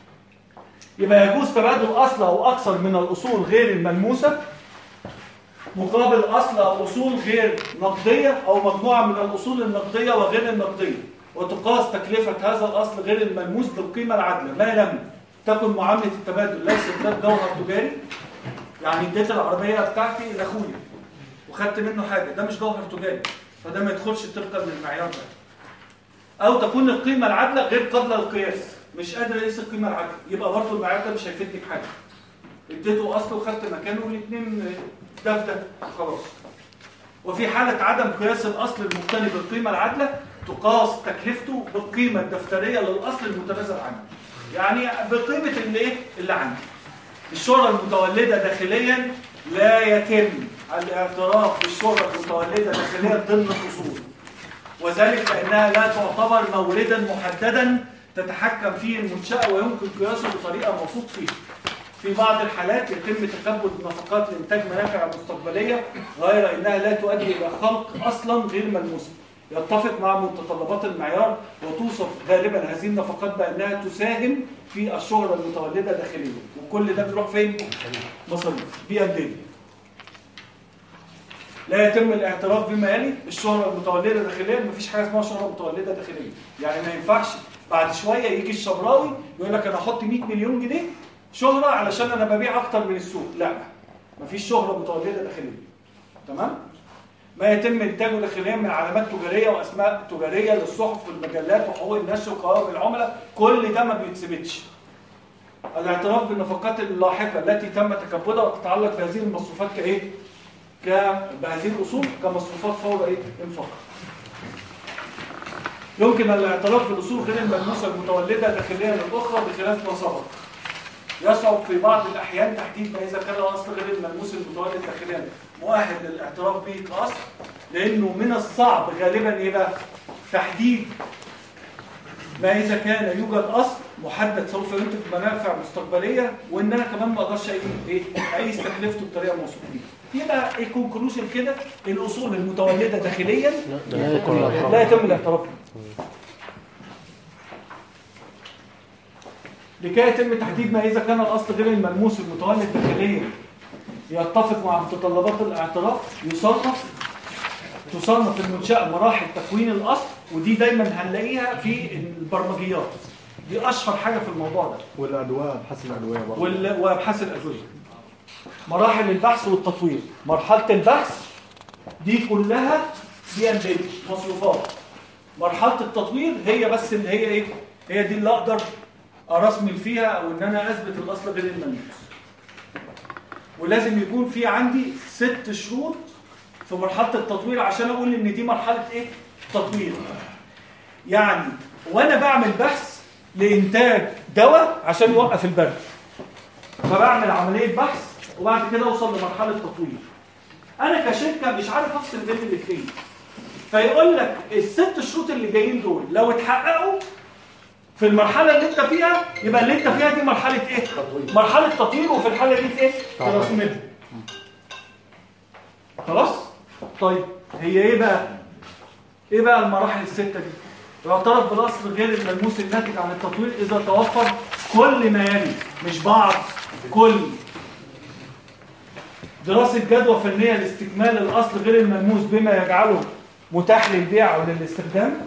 يبقى يجوز تبادل اصل او اكثر من الاصول غير الملموسه مقابل اصل او اصول غير نقديه او مجموعه من الاصول النقديه وغير النقديه وتقاس تكلفه هذا الاصل غير الملموس بالقيمه العادله ما لم تكن معامله التبادل ليست ذات جوهر تجاري يعني اديت العربيه بتاعتي لاخويا وخدت منه حاجه ده مش جوهر تجاري فده ما يدخلش طبقا للمعيار ده او تكون القيمه العادله غير قابله للقياس مش قادر اقيس القيمه العادله يبقى برضه المعيار ده مش هيفيدني بحاجه اديته اصل وخدت مكانه الاثنين ده في ده خلاص وفي حالة عدم قياس الأصل المقتني بالقيمة العادلة تقاس تكلفته بالقيمة الدفترية للأصل المتنازل عنه يعني بقيمة اللي إيه؟ اللي عندي الشهرة المتولدة داخليا لا يتم الاعتراف بالشهرة المتولدة داخليا ضمن الأصول وذلك لأنها لا تعتبر موردا محددا تتحكم فيه المنشأة ويمكن قياسه بطريقة موثوق فيها في بعض الحالات يتم تكبد نفقات لإنتاج منافع مستقبلية غير أنها لا تؤدي إلى خلق أصلا غير ملموسة يتفق مع متطلبات المعيار وتوصف غالبا هذه النفقات بأنها تساهم في الشهرة المتولدة داخليا وكل ده بيروح فين؟ مصاريف بيقدم لا يتم الاعتراف بما يلي الشهرة المتولدة داخليا مفيش حاجة اسمها شهرة متولدة داخليا يعني ما ينفعش بعد شوية يجي الشبراوي يقول لك أنا أحط 100 مليون جنيه شهرة علشان أنا ببيع أكتر من السوق لا مفيش شهرة متولدة داخليا تمام؟ ما يتم إنتاجه داخليا من علامات تجارية وأسماء تجارية للصحف والمجلات وحقوق النشر وقوائم العملاء كل ده ما بيتثبتش الاعتراف بالنفقات اللاحقة التي تم تكبدها وتتعلق بهذه المصروفات كإيه؟ ك... بهذه الأصول كمصروفات فور إيه؟ انفاق يمكن الاعتراف بالاصول غير الملموسه المتولده داخليا الاخرى بخلاف ما سبق يصعب في بعض الاحيان تحديد ما اذا كان الاصل غير الملموس المتولد داخليا مؤهل للاعتراف به كاصل لانه من الصعب غالبا ايه بقى تحديد ما اذا كان يوجد اصل محدد سوف ينتج منافع مستقبليه وان انا كمان ما اقدرش ايه ايه اقيس تكلفته بطريقه موثوق بيها يبقى الكونكلوجن كده الاصول المتولده داخليا لا يتم الاعتراف بها لكي يتم تحديد ما إذا كان الأصل غير الملموس المتولد داخليا يتفق مع متطلبات الاعتراف يصنف تصنف المنشأة مراحل تكوين الأصل ودي دايما هنلاقيها في البرمجيات دي أشهر حاجة في الموضوع ده والأدوية أبحاث الأدوية برضه وال- وأبحاث الأدوية مراحل البحث والتطوير مرحلة البحث دي كلها دي أندية مصروفات مرحلة التطوير هي بس اللي هي إيه هي دي اللي أقدر أرسمل فيها أو إن أنا أثبت الأصل غير الملموس ولازم يكون في عندي ست شروط في مرحلة التطوير عشان أقول إن دي مرحلة إيه؟ تطوير يعني وأنا بعمل بحث لإنتاج دواء عشان يوقف البرد فبعمل عملية بحث وبعد كده أوصل لمرحلة تطوير أنا كشركة مش عارف أفصل بين الاثنين فيقول لك الست شروط اللي جايين دول لو اتحققوا في المرحلة اللي انت فيها يبقى اللي انت فيها دي مرحلة ايه؟ مرحلة تطوير وفي الحالة دي ايه؟ ترسملها خلاص؟ طيب هي ايه بقى؟ ايه بقى المراحل الستة دي؟ يعترف بالاصل غير الملموس الناتج عن التطوير اذا توفر كل ما يلي مش بعض كل دراسة جدوى فنية لاستكمال الأصل غير الملموس بما يجعله متاح للبيع أو للاستخدام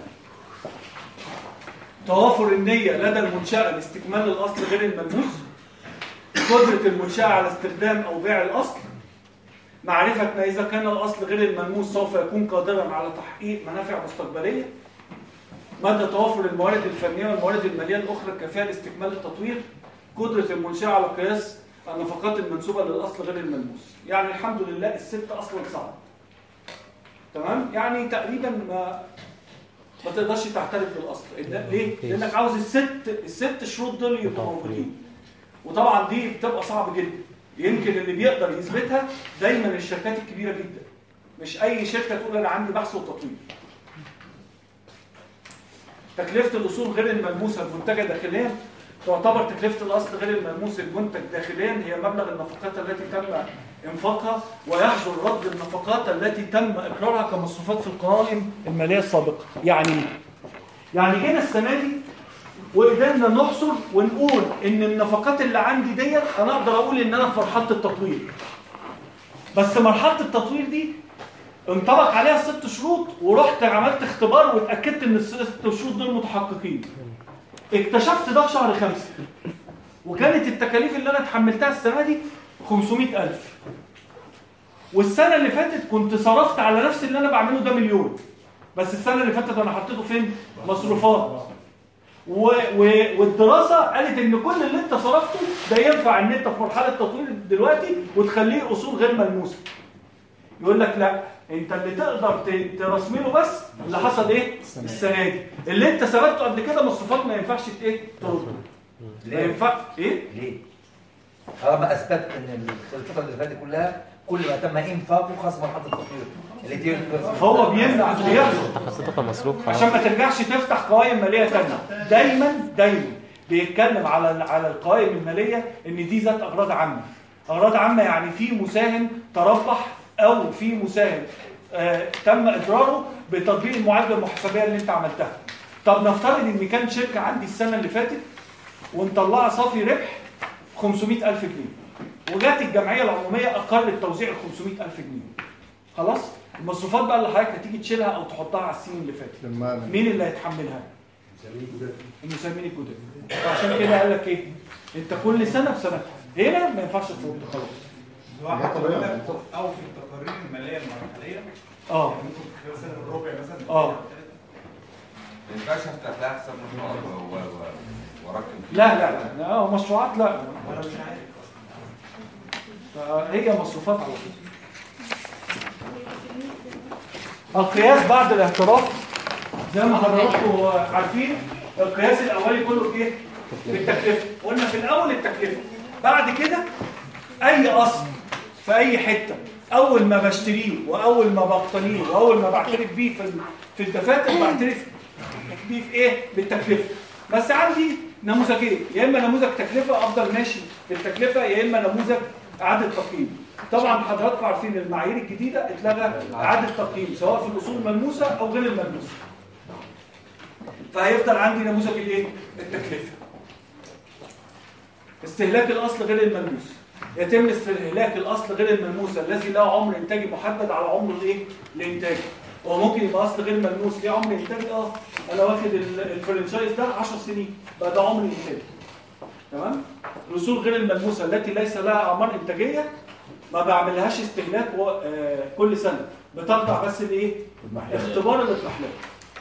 توافر النية لدى المنشأة لاستكمال الأصل غير الملموس قدرة المنشأة على استخدام أو بيع الأصل معرفة ما إذا كان الأصل غير الملموس سوف يكون قادرا على تحقيق منافع مستقبلية مدى توافر الموارد الفنية والموارد المالية الأخرى الكافية لاستكمال التطوير قدرة المنشأة على قياس النفقات المنسوبة للأصل غير الملموس يعني الحمد لله الست أصلا صعب تمام يعني تقريبا ما ما تقدرش تعترف بالاصل إن- ليه لانك عاوز الست الست شروط دول يبقوا موجودين وطبعا دي بتبقى صعب جدا يمكن اللي بيقدر يثبتها دايما الشركات الكبيره جدا مش اي شركه تقول انا عندي بحث وتطوير تكلفه الاصول غير الملموسه المنتجه داخليا تعتبر تكلفه الاصل غير الملموس المنتج داخليا هي مبلغ النفقات التي تم انفاقها ويحظر رد النفقات التي تم اقرارها كمصروفات في القوائم الماليه السابقه يعني إيه؟ يعني جينا السنه دي وقدرنا نحصر ونقول ان النفقات اللي عندي ديت انا اقدر اقول ان انا في مرحله التطوير بس مرحله التطوير دي انطبق عليها ست شروط ورحت عملت اختبار واتاكدت ان الست شروط دول متحققين اكتشفت ده في شهر خمسة وكانت التكاليف اللي انا اتحملتها السنه دي 500000 والسنه اللي فاتت كنت صرفت على نفس اللي انا بعمله ده مليون بس السنه اللي فاتت انا حطيته فين مصروفات و... و... والدراسه قالت ان كل اللي انت صرفته ده ينفع ان انت في مرحله تطوير دلوقتي وتخليه اصول غير ملموسه يقول لك لا انت اللي تقدر ت- ترسمله بس اللي حصل ايه السنه دي اللي انت ثبته قبل كده مصروفات ما ينفعش ت- ايه ترد ما ليه؟ ينفع ايه ليه؟ طالما اثبت ان الفتره اللي فاتت كلها كل ما تم انفاقه خاص مرحله التطوير اللي دي هو بيمنع بيرفض حسيته كان مصروف خلاص عشان ما ترجعش تفتح قوائم ماليه ثانيه دايما دايما بيتكلم على على القوائم الماليه ان دي ذات اغراض عامه اغراض عامه يعني في مساهم تربح او في مساهم آه تم اضراره بتطبيق المعالجه المحاسبيه اللي انت عملتها طب نفترض ان كان شركه عندي السنه اللي فاتت ومطلعه صافي ربح 500000 جنيه وجات الجمعيه العموميه اقرت توزيع ال 500000 جنيه خلاص المصروفات بقى اللي حضرتك هتيجي تشيلها او تحطها على السنين اللي فاتت لما مين اللي هيتحملها المساهمين الجدد فعشان كده قال لك ايه انت كل سنه بسنتها هنا ما ينفعش تفوت خلاص واحد بيقول لك او في التقارير الماليه المرحليه اه يعني ممكن في خلال سنه الربع مثلا اه ما ينفعش افتح لها حساب مشروعات و- و- واركن فيه. لا لا لا لا هو مشروعات لا انا مش عارف فهي مصروفات على طول القياس بعد الاعتراف زي ما حضراتكم عارفين القياس الاولي كله ايه بالتكلفه قلنا في الاول التكلفه بعد كده اي اصل في اي حته اول ما بشتريه واول ما بقتنيه واول ما بعترف بيه في ال- في الدفاتر بعترف بيه في ايه بالتكلفه بس عندي نموذجين يا اما نموذج تكلفه افضل ماشي بالتكلفه يا اما نموذج اعاده تقييم طبعا حضراتكم عارفين المعايير الجديده اتلغى اعاده تقييم سواء في الاصول الملموسه او غير الملموسه فهيفضل عندي نموذج الايه التكلفه استهلاك الاصل غير الملموس يتم استهلاك الاصل غير الملموس الذي له عمر انتاجي محدد على عمر الايه الانتاج هو ممكن يبقى اصل غير ملموس ليه عمر انتاجي اه انا واخد ال- الفرنشايز ده 10 سنين بقى ده عمر انتاجي تمام الاصول غير الملموسه التي ليس لها اعمار انتاجيه ما بعملهاش استهلاك و- آه، كل سنه بتخضع بس لايه اختبار الاضمحلال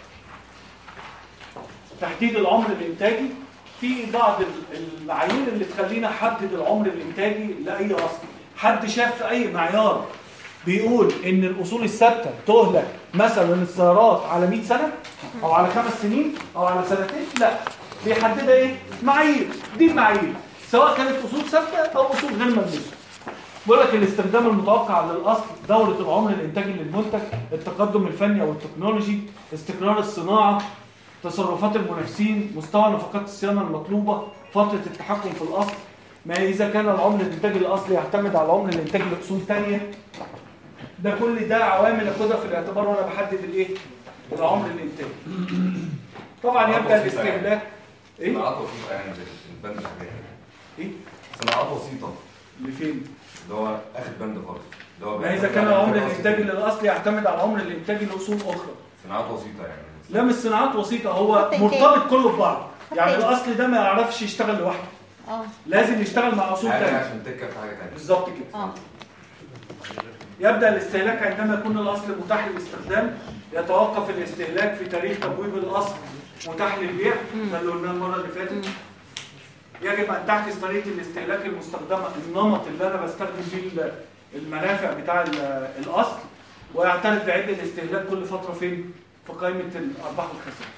تحديد العمر الانتاجي في بعض ال- المعايير اللي تخلينا نحدد العمر الانتاجي لاي اصل حد شاف في اي معيار بيقول ان الاصول الثابته تهلك مثلا السيارات على 100 سنه او على خمس سنين او على سنتين لا بيحددها ايه معايير دي المعايير سواء كانت اصول ثابته او اصول غير ملموسه بيقول لك الاستخدام المتوقع للاصل دوره العمر الانتاجي للمنتج التقدم الفني او التكنولوجي استقرار الصناعه تصرفات المنافسين مستوى نفقات الصيانه المطلوبه فتره التحكم في الاصل ما اذا كان العمر الانتاجي الاصلي يعتمد على العمر الانتاجي لاصول ثانيه ده كل ده عوامل اخدها في الاعتبار وانا بحدد الايه العمر الانتاجي طبعا يبدا الاستهلاك ايه صناعات وسيطة يعني زي البند الحاجات ايه صناعات وسيطة لفين اللي هو اخر بند خالص اللي هو ما اذا كان العمر الانتاجي للاصل يعتمد على العمر الانتاجي لاصول اخرى صناعات وسيطة يعني لا مش صناعات وسيطه هو خط إنتاج. مرتبط كله ببعض يعني إنتاج. الاصل ده ما يعرفش يشتغل لوحده اه لازم يشتغل مع اصول حاجة ثانيه عشان تركب في حاجة تانية بالظبط كده اه يبدأ الاستهلاك عندما يكون الأصل متاح للاستخدام يتوقف الاستهلاك في تاريخ تبويب الأصل متاح للبيع ده اللي قلناه المرة اللي فاتت يجب أن تعكس طريقة الاستهلاك المستخدمة النمط اللي أنا بستخدم فيه ال- المنافع بتاع ال- الأصل ويعترف بعد الاستهلاك كل فترة فين؟ في قائمة الأرباح والخسائر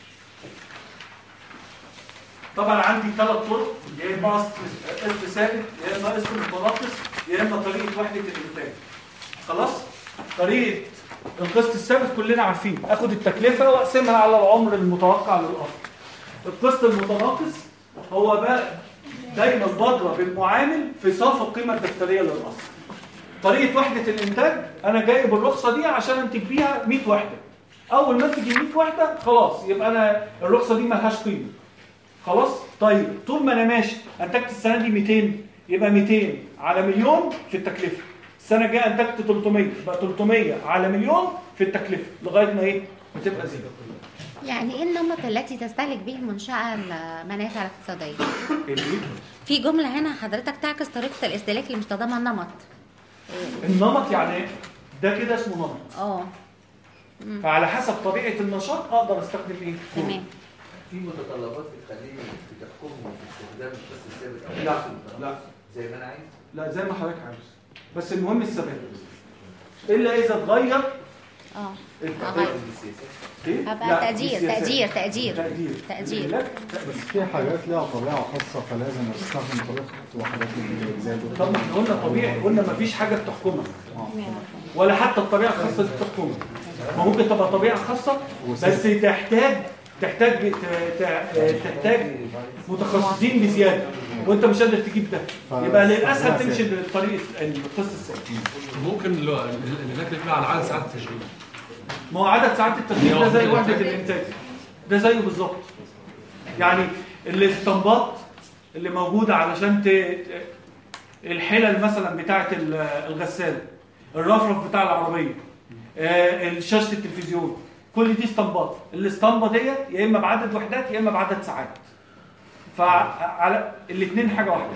طبعا عندي ثلاث طرق يا اما قسط قسط ثابت يا اما قسط متناقص يا اما طريقه وحده الانتاج خلاص طريقه القسط الثابت كلنا عارفين اخد التكلفه واقسمها على العمر المتوقع للاصل القسط المتناقص هو بقى دايما بضرب المعامل في صافي القيمه الدفتريه للاصل طريقه وحده الانتاج انا جايب الرخصه دي عشان انتج بيها 100 وحده اول ما انتج ال 100 وحده خلاص يبقى انا الرخصه دي ملهاش قيمه خلاص طيب طول ما انا ماشي انتجت السنه دي 200 يبقى 200 على مليون في التكلفه السنه الجايه انتجت 300 يبقى 300 على مليون في التكلفه لغايه ما ايه بتبقى زيرو يعني ايه النمط التي تستهلك به المنشأة المنافع الاقتصادية؟ اللي في جملة هنا حضرتك تعكس طريقة الاستهلاك اللي مش ضامنة النمط النمط يعني ده كده اسمه نمط اه مم. فعلى حسب طبيعه النشاط اقدر استخدم ايه تمام في متطلبات بتخليني بتحكمهم في استخدام القسط الثابت او لا، القسط لا. زي ما انا عايز لا زي ما حضرتك عاوز بس المهم الثبات الا اذا اتغير اه الت- أغير. ايه هبقى لا، تقدير السياسات. تقدير تقدير تقدير تقدير لا بس في حاجات ليها طبيعة خاصة فلازم استخدم طريقة وحاجات اللي زي دول طب ما احنا قلنا طبيعي قلنا ما فيش حاجه بتحكمها ولا حتى الطبيعه الخاصه دي بتحكمها ما ممكن تبقى طبيعه خاصه بس تحتاج تحتاج ت- ت- تحتاج متخصصين بزياده وانت مش قادر تجيب ده يبقى للاسهل تمشي بالطريق القسط الثابت ممكن اللي هو- اللي نكتب فيها على عدد ساعات التشغيل ما هو عدد ساعات التشغيل ده زي وحده الانتاج ده زيه بالظبط يعني الاستنباط اللي موجوده علشان ت... ت- الحلل مثلا بتاعه ال- الغساله الرفرف بتاع العربيه آه، شاشه التلفزيون كل دي استنباط الاسطمبه ديت يا اما بعدد وحدات يا اما بعدد ساعات فعلى الاثنين حاجه واحده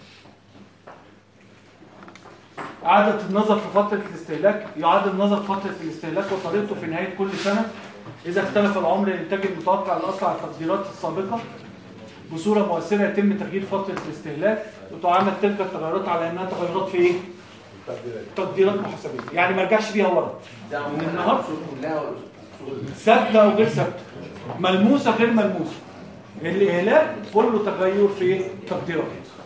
إعادة النظر في فترة الاستهلاك يعاد النظر في فترة الاستهلاك وطريقته في نهاية كل سنة إذا اختلف العمر الإنتاج المتوقع الأصل على التقديرات السابقة بصورة مؤثرة يتم تغيير فترة الاستهلاك وتعامل تلك التغيرات على أنها تغيرات في إيه؟ تقديرات محاسبية يعني ما ارجعش بيها ورا من النهارده كلها ثابتة أو غير ثابتة ملموسة غير ملموسة الإهلاك كله تغير في تقديرات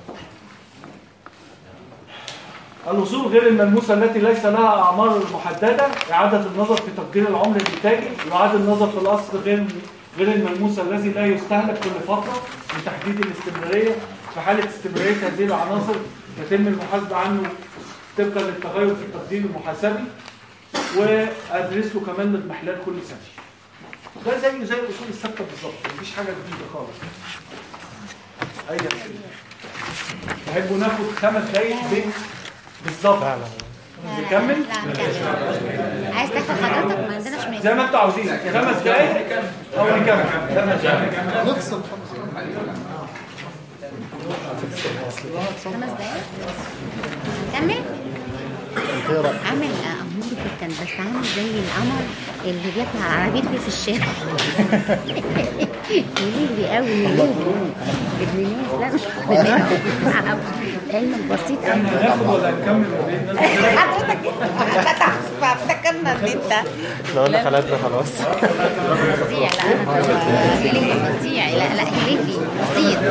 الأصول غير الملموسة التي ليس لها أعمار محددة إعادة النظر في تقدير العمر الإنتاجي يعاد النظر في الأصل غير غير الملموسة الذي لا يستهلك كل فترة لتحديد الاستمرارية في حالة استمرارية هذه العناصر يتم المحاسبة عنه طبقا للتغير في التقدير المحاسبي وأدرس له كمان الاضمحلال كل سنة ده زيه زي الأصول الثابتة بالظبط مفيش حاجة جديدة خالص أي أسئلة تحبوا ناخد خمس دقايق بين بالظبط نكمل؟ لا نكمل عايز تاخد حضرتك ما عندناش مانع زي ما انتوا عاوزين خمس دقايق او نكمل خمس دقايق نفصل خمس دقايق نكمل عامل امور جدا بس عامل زي القمر اللي بيطلع على عربية فيه في الشارع يليلي قوي يليلي ابن ناس لا مش علم البسيط قوي ناخد ولا نكمل حضرتك فافتكرنا ان انت احنا قلنا خلاتنا خلاص فظيع لا انا هيليني فظيع لا لا هيليني بسيط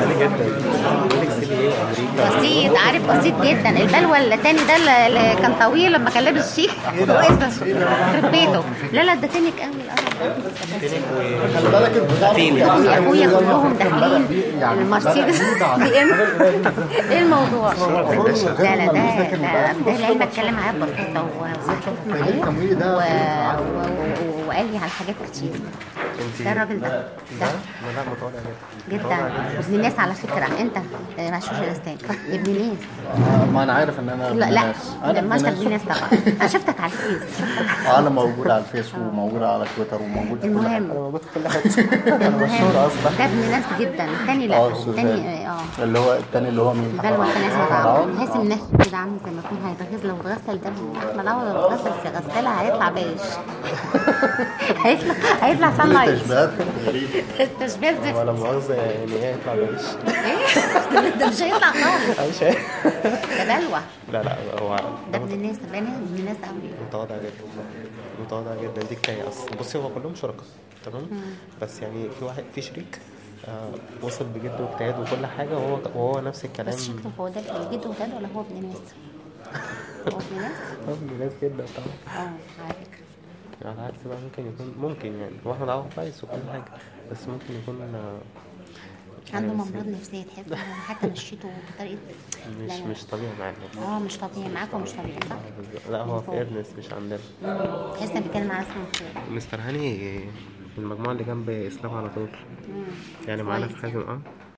بسيط عارف بسيط جدا البلوى التاني ده اللي- اللي كان طويل لما كان لابس شيك كويس يخرب بيته لا لا ده تنك قوي القرف خلي بالك انت يا اخويا كلهم داخلين المرسيدس بي ام ايه الموضوع؟ لا لا ده ده ده العلم اتكلم معايا ببساطه وشفت معايا و- و- و- وقال لي على حاجات كتير ده الراجل ده ده لا متواضع جدا جدا ابن ناس على فكره انت آه، مع شوش الاسلام ابن ناس ما انا عارف ان انا ابن لا لا ناس. انا ده ابن المشهد ناس. ابن ناس طبعا انا شفتك على الفيس انا موجود على الفيس وموجود على تويتر وموجود في كل حاجه المهم موجود في كل حته انا المهم مشهور اصلا ده ابن ناس جدا التاني لا اه استاذ التاني اه اللي هو التاني اللي هو مين البلوى التاني اسمه أحمد عمرو عوض. تحس ان كده عامل زي ما يكون هيتغسل لو اتغسل ده احمد عوض لو اتغسل في غساله هيطلع بيش هيطلع هيطلع سان كل لايت تشبيهات غريبه التشبيه زفت ولا مؤاخذة يعني ايه يطلع بلاش ايه ده مش هيطلع خالص مش عارف. ده بلوى لا لا هو ده ابن الناس ده ابن ابن الناس قوي متواضع جدا متواضع جدا دي كفايه اصلا بصي هو كلهم شركاء تمام بس يعني في واحد في شريك آه وصل بجد واجتهاد وكل حاجه وهو وهو نفس الكلام بس شكله هو ده جده وده ولا هو ابن ناس هو ابن ناس هو ابن ناس جدا طبعا اه على فكره على العكس بقى ممكن يكون ممكن يعني هو احمد عوض كويس وكل حاجه بس ممكن يكون آه، عنده بس امراض نفسيه تحس إن هو حتى مشيته بطريقه مش لا لا. مش طبيعي معانا اه مش طبيعي معاك ومش طبيعي صح؟ لا هو في ايرنس مش عندنا مم. تحس انه بيتكلم على اسمه خير مستر هاني في المجموعه اللي جنب اسلام على طول يعني معانا في كويس حازم اه